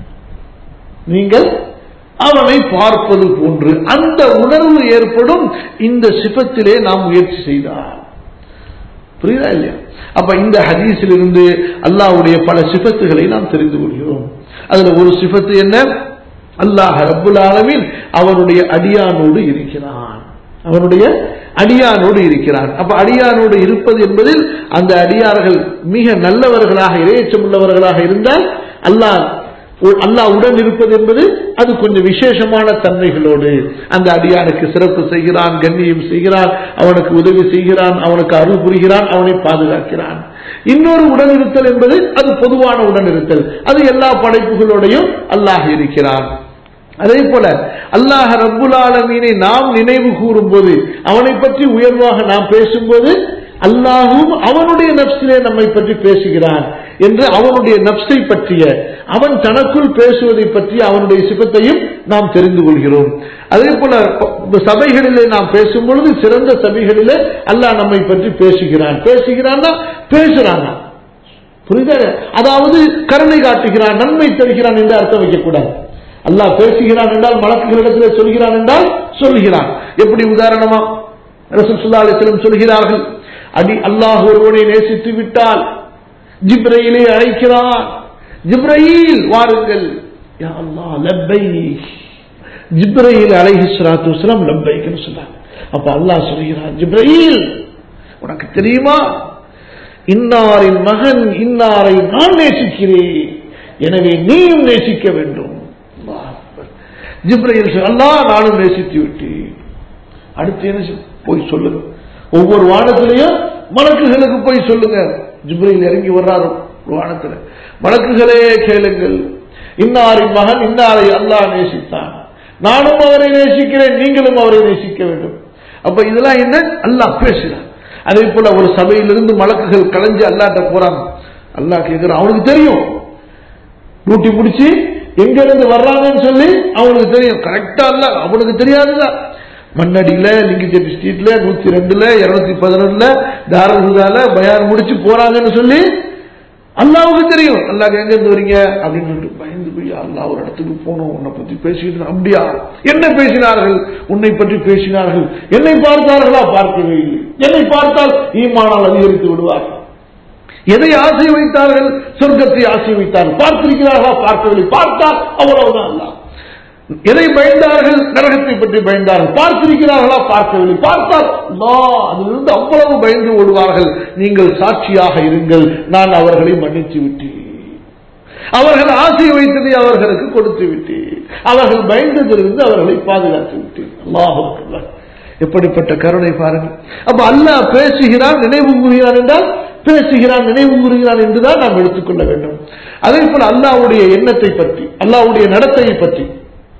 [SPEAKER 2] நீங்கள் அவனை பார்ப்பது போன்று அந்த உணர்வு ஏற்படும் இந்த சிபத்திலே நாம் முயற்சி செய்தார் புரியுதா இல்லையா அப்ப இந்த ஹதீஸில் இருந்து அல்லாஹ்வுடைய பல சிபத்துகளை நாம் தெரிந்து கொள்கிறோம் அதுல ஒரு சிபத்து என்ன அல்லாஹ் ரப்புல் ஆலமீன் அவனுடைய அடியானோடு இருக்கிறான் அவனுடைய அடியானோடு இருக்கிறான் அப்ப அடியானோடு இருப்பது என்பதில் அந்த அடியார்கள் மிக நல்லவர்களாக இறையச்சம் உள்ளவர்களாக இருந்தால் அல்லாஹ் அல்லாஹ் உடன் இருப்பது என்பது அது கொஞ்சம் விசேஷமான தன்மைகளோடு அந்த அடியானுக்கு சிறப்பு செய்கிறான் கண்ணியம் செய்கிறான் அவனுக்கு உதவி செய்கிறான் அவனுக்கு அருள் புரிகிறான் அவனை பாதுகாக்கிறான் இன்னொரு உடனிருத்தல் என்பது அது பொதுவான உடனிருத்தல் அது எல்லா படைப்புகளோடையும் அல்லாஹ் இருக்கிறான் அதே போல அல்லாஹ் ரப்புல் ஆலமீனை நாம் நினைவு கூறும் போது அவனை பற்றி உயர்வாக நாம் பேசும்போது அல்லாஹும் அவனுடைய நப்சிலே நம்மை பற்றி பேசுகிறான் என்று அவனுடைய நப்சை பற்றிய அவன் தனக்குள் பேசுவதை பற்றி அவனுடைய சிபத்தையும் நாம் தெரிந்து கொள்கிறோம் அதே போல சபைகளிலே நாம் பேசும் பொழுது சிறந்த சபைகளிலே அல்லாஹ் நம்மை பற்றி பேசுகிறான் பேசுகிறான்னா பேசுறானா புரியுதா அதாவது கருணை காட்டுகிறான் நன்மை தருகிறான் என்று அர்த்தம் வைக்கக்கூடாது அல்லாஹ் பேசுகிறான் என்றால் மலக்குகளிடத்தில் சொல்கிறான் என்றால் சொல்கிறான் எப்படி உதாரணமா ரசூல் சுல்லா அலிஸ்லம் சொல்கிறார்கள் அடி அல்லாஹ் ஒருவனை நேசித்து விட்டால் ஜிப்ரையிலே அழைக்கிறான் ஜிப்ரையில் வாருங்கள் யா அல்லாஹ் லப்பை ஜிப்ரையில் அலைஹி ஸலாத்து வஸலாம் லப்பைக்குன்னு சொன்னாங்க அப்ப அல்லாஹ் சொல்கிறான் ஜிப்ரையில் உனக்கு தெரியுமா இன்னாரின் மகன் இன்னாரை நான் நேசிக்கிறேன் எனவே நீயும் நேசிக்க வேண்டும் ஜிப்ரையில் அல்லா நானும் நேசித்து விட்டேன் அடுத்து என்ன போய் சொல்லுங்க ஒவ்வொரு வானத்திலையும் மலக்குகளுக்கு போய் சொல்லுங்க ஜிப்ரையில் இறங்கி வர்றாரு வானத்துல மலக்குகளே கேளுங்கள் இன்னாரின் மகன் இன்னாரை அல்லாஹ் நேசித்தான் நானும் அவரை நேசிக்கிறேன் நீங்களும் அவரை நேசிக்க வேண்டும் அப்ப இதெல்லாம் என்ன அல்லாஹ் பேசுறான் அதே போல ஒரு சபையிலிருந்து மலக்குகள் கலைஞ்சு அல்லாட்ட போறாங்க அல்லாஹ் கேட்கிறான் அவனுக்கு தெரியும் டியூட்டி முடிச்சு எங்க இருந்து வர்றாங்கன்னு சொல்லி அவனுக்கு தெரியும் கரெக்டா இல்ல அவனுக்கு தெரியாதுதான் மண்ணடியில லிங்கிச்செட்டி ஸ்ட்ரீட்ல நூத்தி ரெண்டுல இருநூத்தி பதினொன்னுல தாரகுதால பயான் முடிச்சு போறாங்கன்னு சொல்லி அல்லாவுக்கு தெரியும் அல்லாஹ் எங்க இருந்து வரீங்க அப்படின்னு சொல்லிட்டு பயந்து போய் அல்லா ஒரு இடத்துக்கு போனோம் உன்னை பத்தி பேசிட்டு அப்படியா என்ன பேசினார்கள் உன்னை பற்றி பேசினார்கள் என்னை பார்த்தார்களா பார்க்கவே இல்லை என்னை பார்த்தால் ஈமானால் அதிகரித்து விடுவார்கள் எதை ஆசை வைத்தார்கள் சொர்க்கத்தை ஆசை வைத்தார்கள் பார்த்திருக்கிறார்களா பார்க்கவில்லை பார்த்தால் அவ்வளவுதான் அல்ல எதை பயந்தார்கள் நரகத்தை பற்றி பயந்தார்கள் பார்த்திருக்கிறார்களா பார்க்கவில்லை பார்த்தால் அதிலிருந்து அவ்வளவு பயந்து ஓடுவார்கள் நீங்கள் சாட்சியாக இருங்கள் நான் அவர்களை மன்னித்து விட்டேன் அவர்கள் ஆசை வைத்ததை அவர்களுக்கு கொடுத்து விட்டேன் அவர்கள் பயந்ததிலிருந்து அவர்களை பாதுகாத்து விட்டேன் அல்லாஹ் எப்படிப்பட்ட கருணை பாருங்கள் அப்ப அல்லாஹ் பேசுகிறான் நினைவு கூறுகிறான் என்றால் பேசுகிறான் நினைவு கூறுகிறான் என்றுதான் நாம் எடுத்துக்கொள்ள வேண்டும் அதே போல அல்லாவுடைய எண்ணத்தை பற்றி அல்லாவுடைய நடத்தையை பற்றி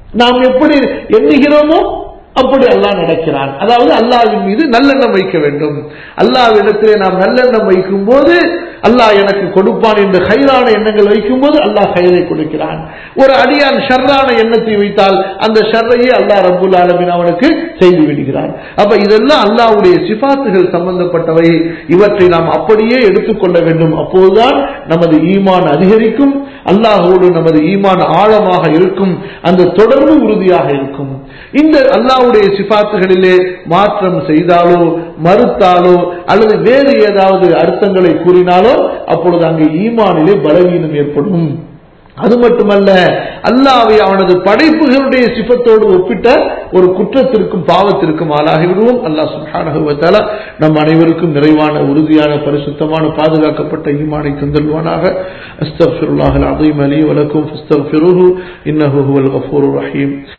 [SPEAKER 2] நாம் எப்படி எண்ணுகிறோமோ அப்படி அல்லாஹ் நடக்கிறான் அதாவது அல்லாஹ்வின் மீது நல்லெண்ணம் வைக்க வேண்டும் அல்லாஹ்விடத்திலே நாம் நல்லெண்ணம் வைக்கும் போது அல்லாஹ் எனக்கு கொடுப்பான் என்று ஹைரான எண்ணங்கள் வைக்கும் போது அல்லாஹ் ஹைரை கொடுக்கிறான் ஒரு அடியான் ஷர்ரான எண்ணத்தை வைத்தால் அந்த ஷர்ரையே அல்லாஹ் ரப்புல் ஆலமீன் அவனுக்கு செய்து விடுகிறான் அப்ப இதெல்லாம் அல்லாஹ்வுடைய சிபாத்துகள் சம்பந்தப்பட்டவை இவற்றை நாம் அப்படியே எடுத்துக்கொள்ள வேண்டும் அப்போதுதான் நமது ஈமான் அதிகரிக்கும் அல்லாஹோடு நமது ஈமான் ஆழமாக இருக்கும் அந்த தொடர்பு உறுதியாக இருக்கும் இந்த அல்லாஹ்வுடைய சிபாத்துகளிலே மாற்றம் செய்தாலோ மறுத்தாலோ அல்லது வேறு ஏதாவது அர்த்தங்களை கூறினாலோ அப்பொழுது அங்கே ஈமானிலே பலவீனம் ஏற்படும் அது மட்டுமல்ல அல்லாவை அவனது படைப்புகளுடைய சிபத்தோடு ஒப்பிட்ட ஒரு குற்றத்திற்கும் பாவத்திற்கும் ஆளாகி விடுவோம் அல்லாஹ் சுப்ஹானஹு வ தஆலா நம் அனைவருக்கும் நிறைவான உறுதியான பரிசுத்தமான பாதுகாக்கப்பட்ட ஈமானை தந்தல்வானாக அஸ்தக்ஃபிருல்லாஹல் அஸீம் அலி வலக்கும் ஃபஸ்தக்ஃபிருஹு இன்னஹு ஹுவல் கஃபூருர் ரஹீம்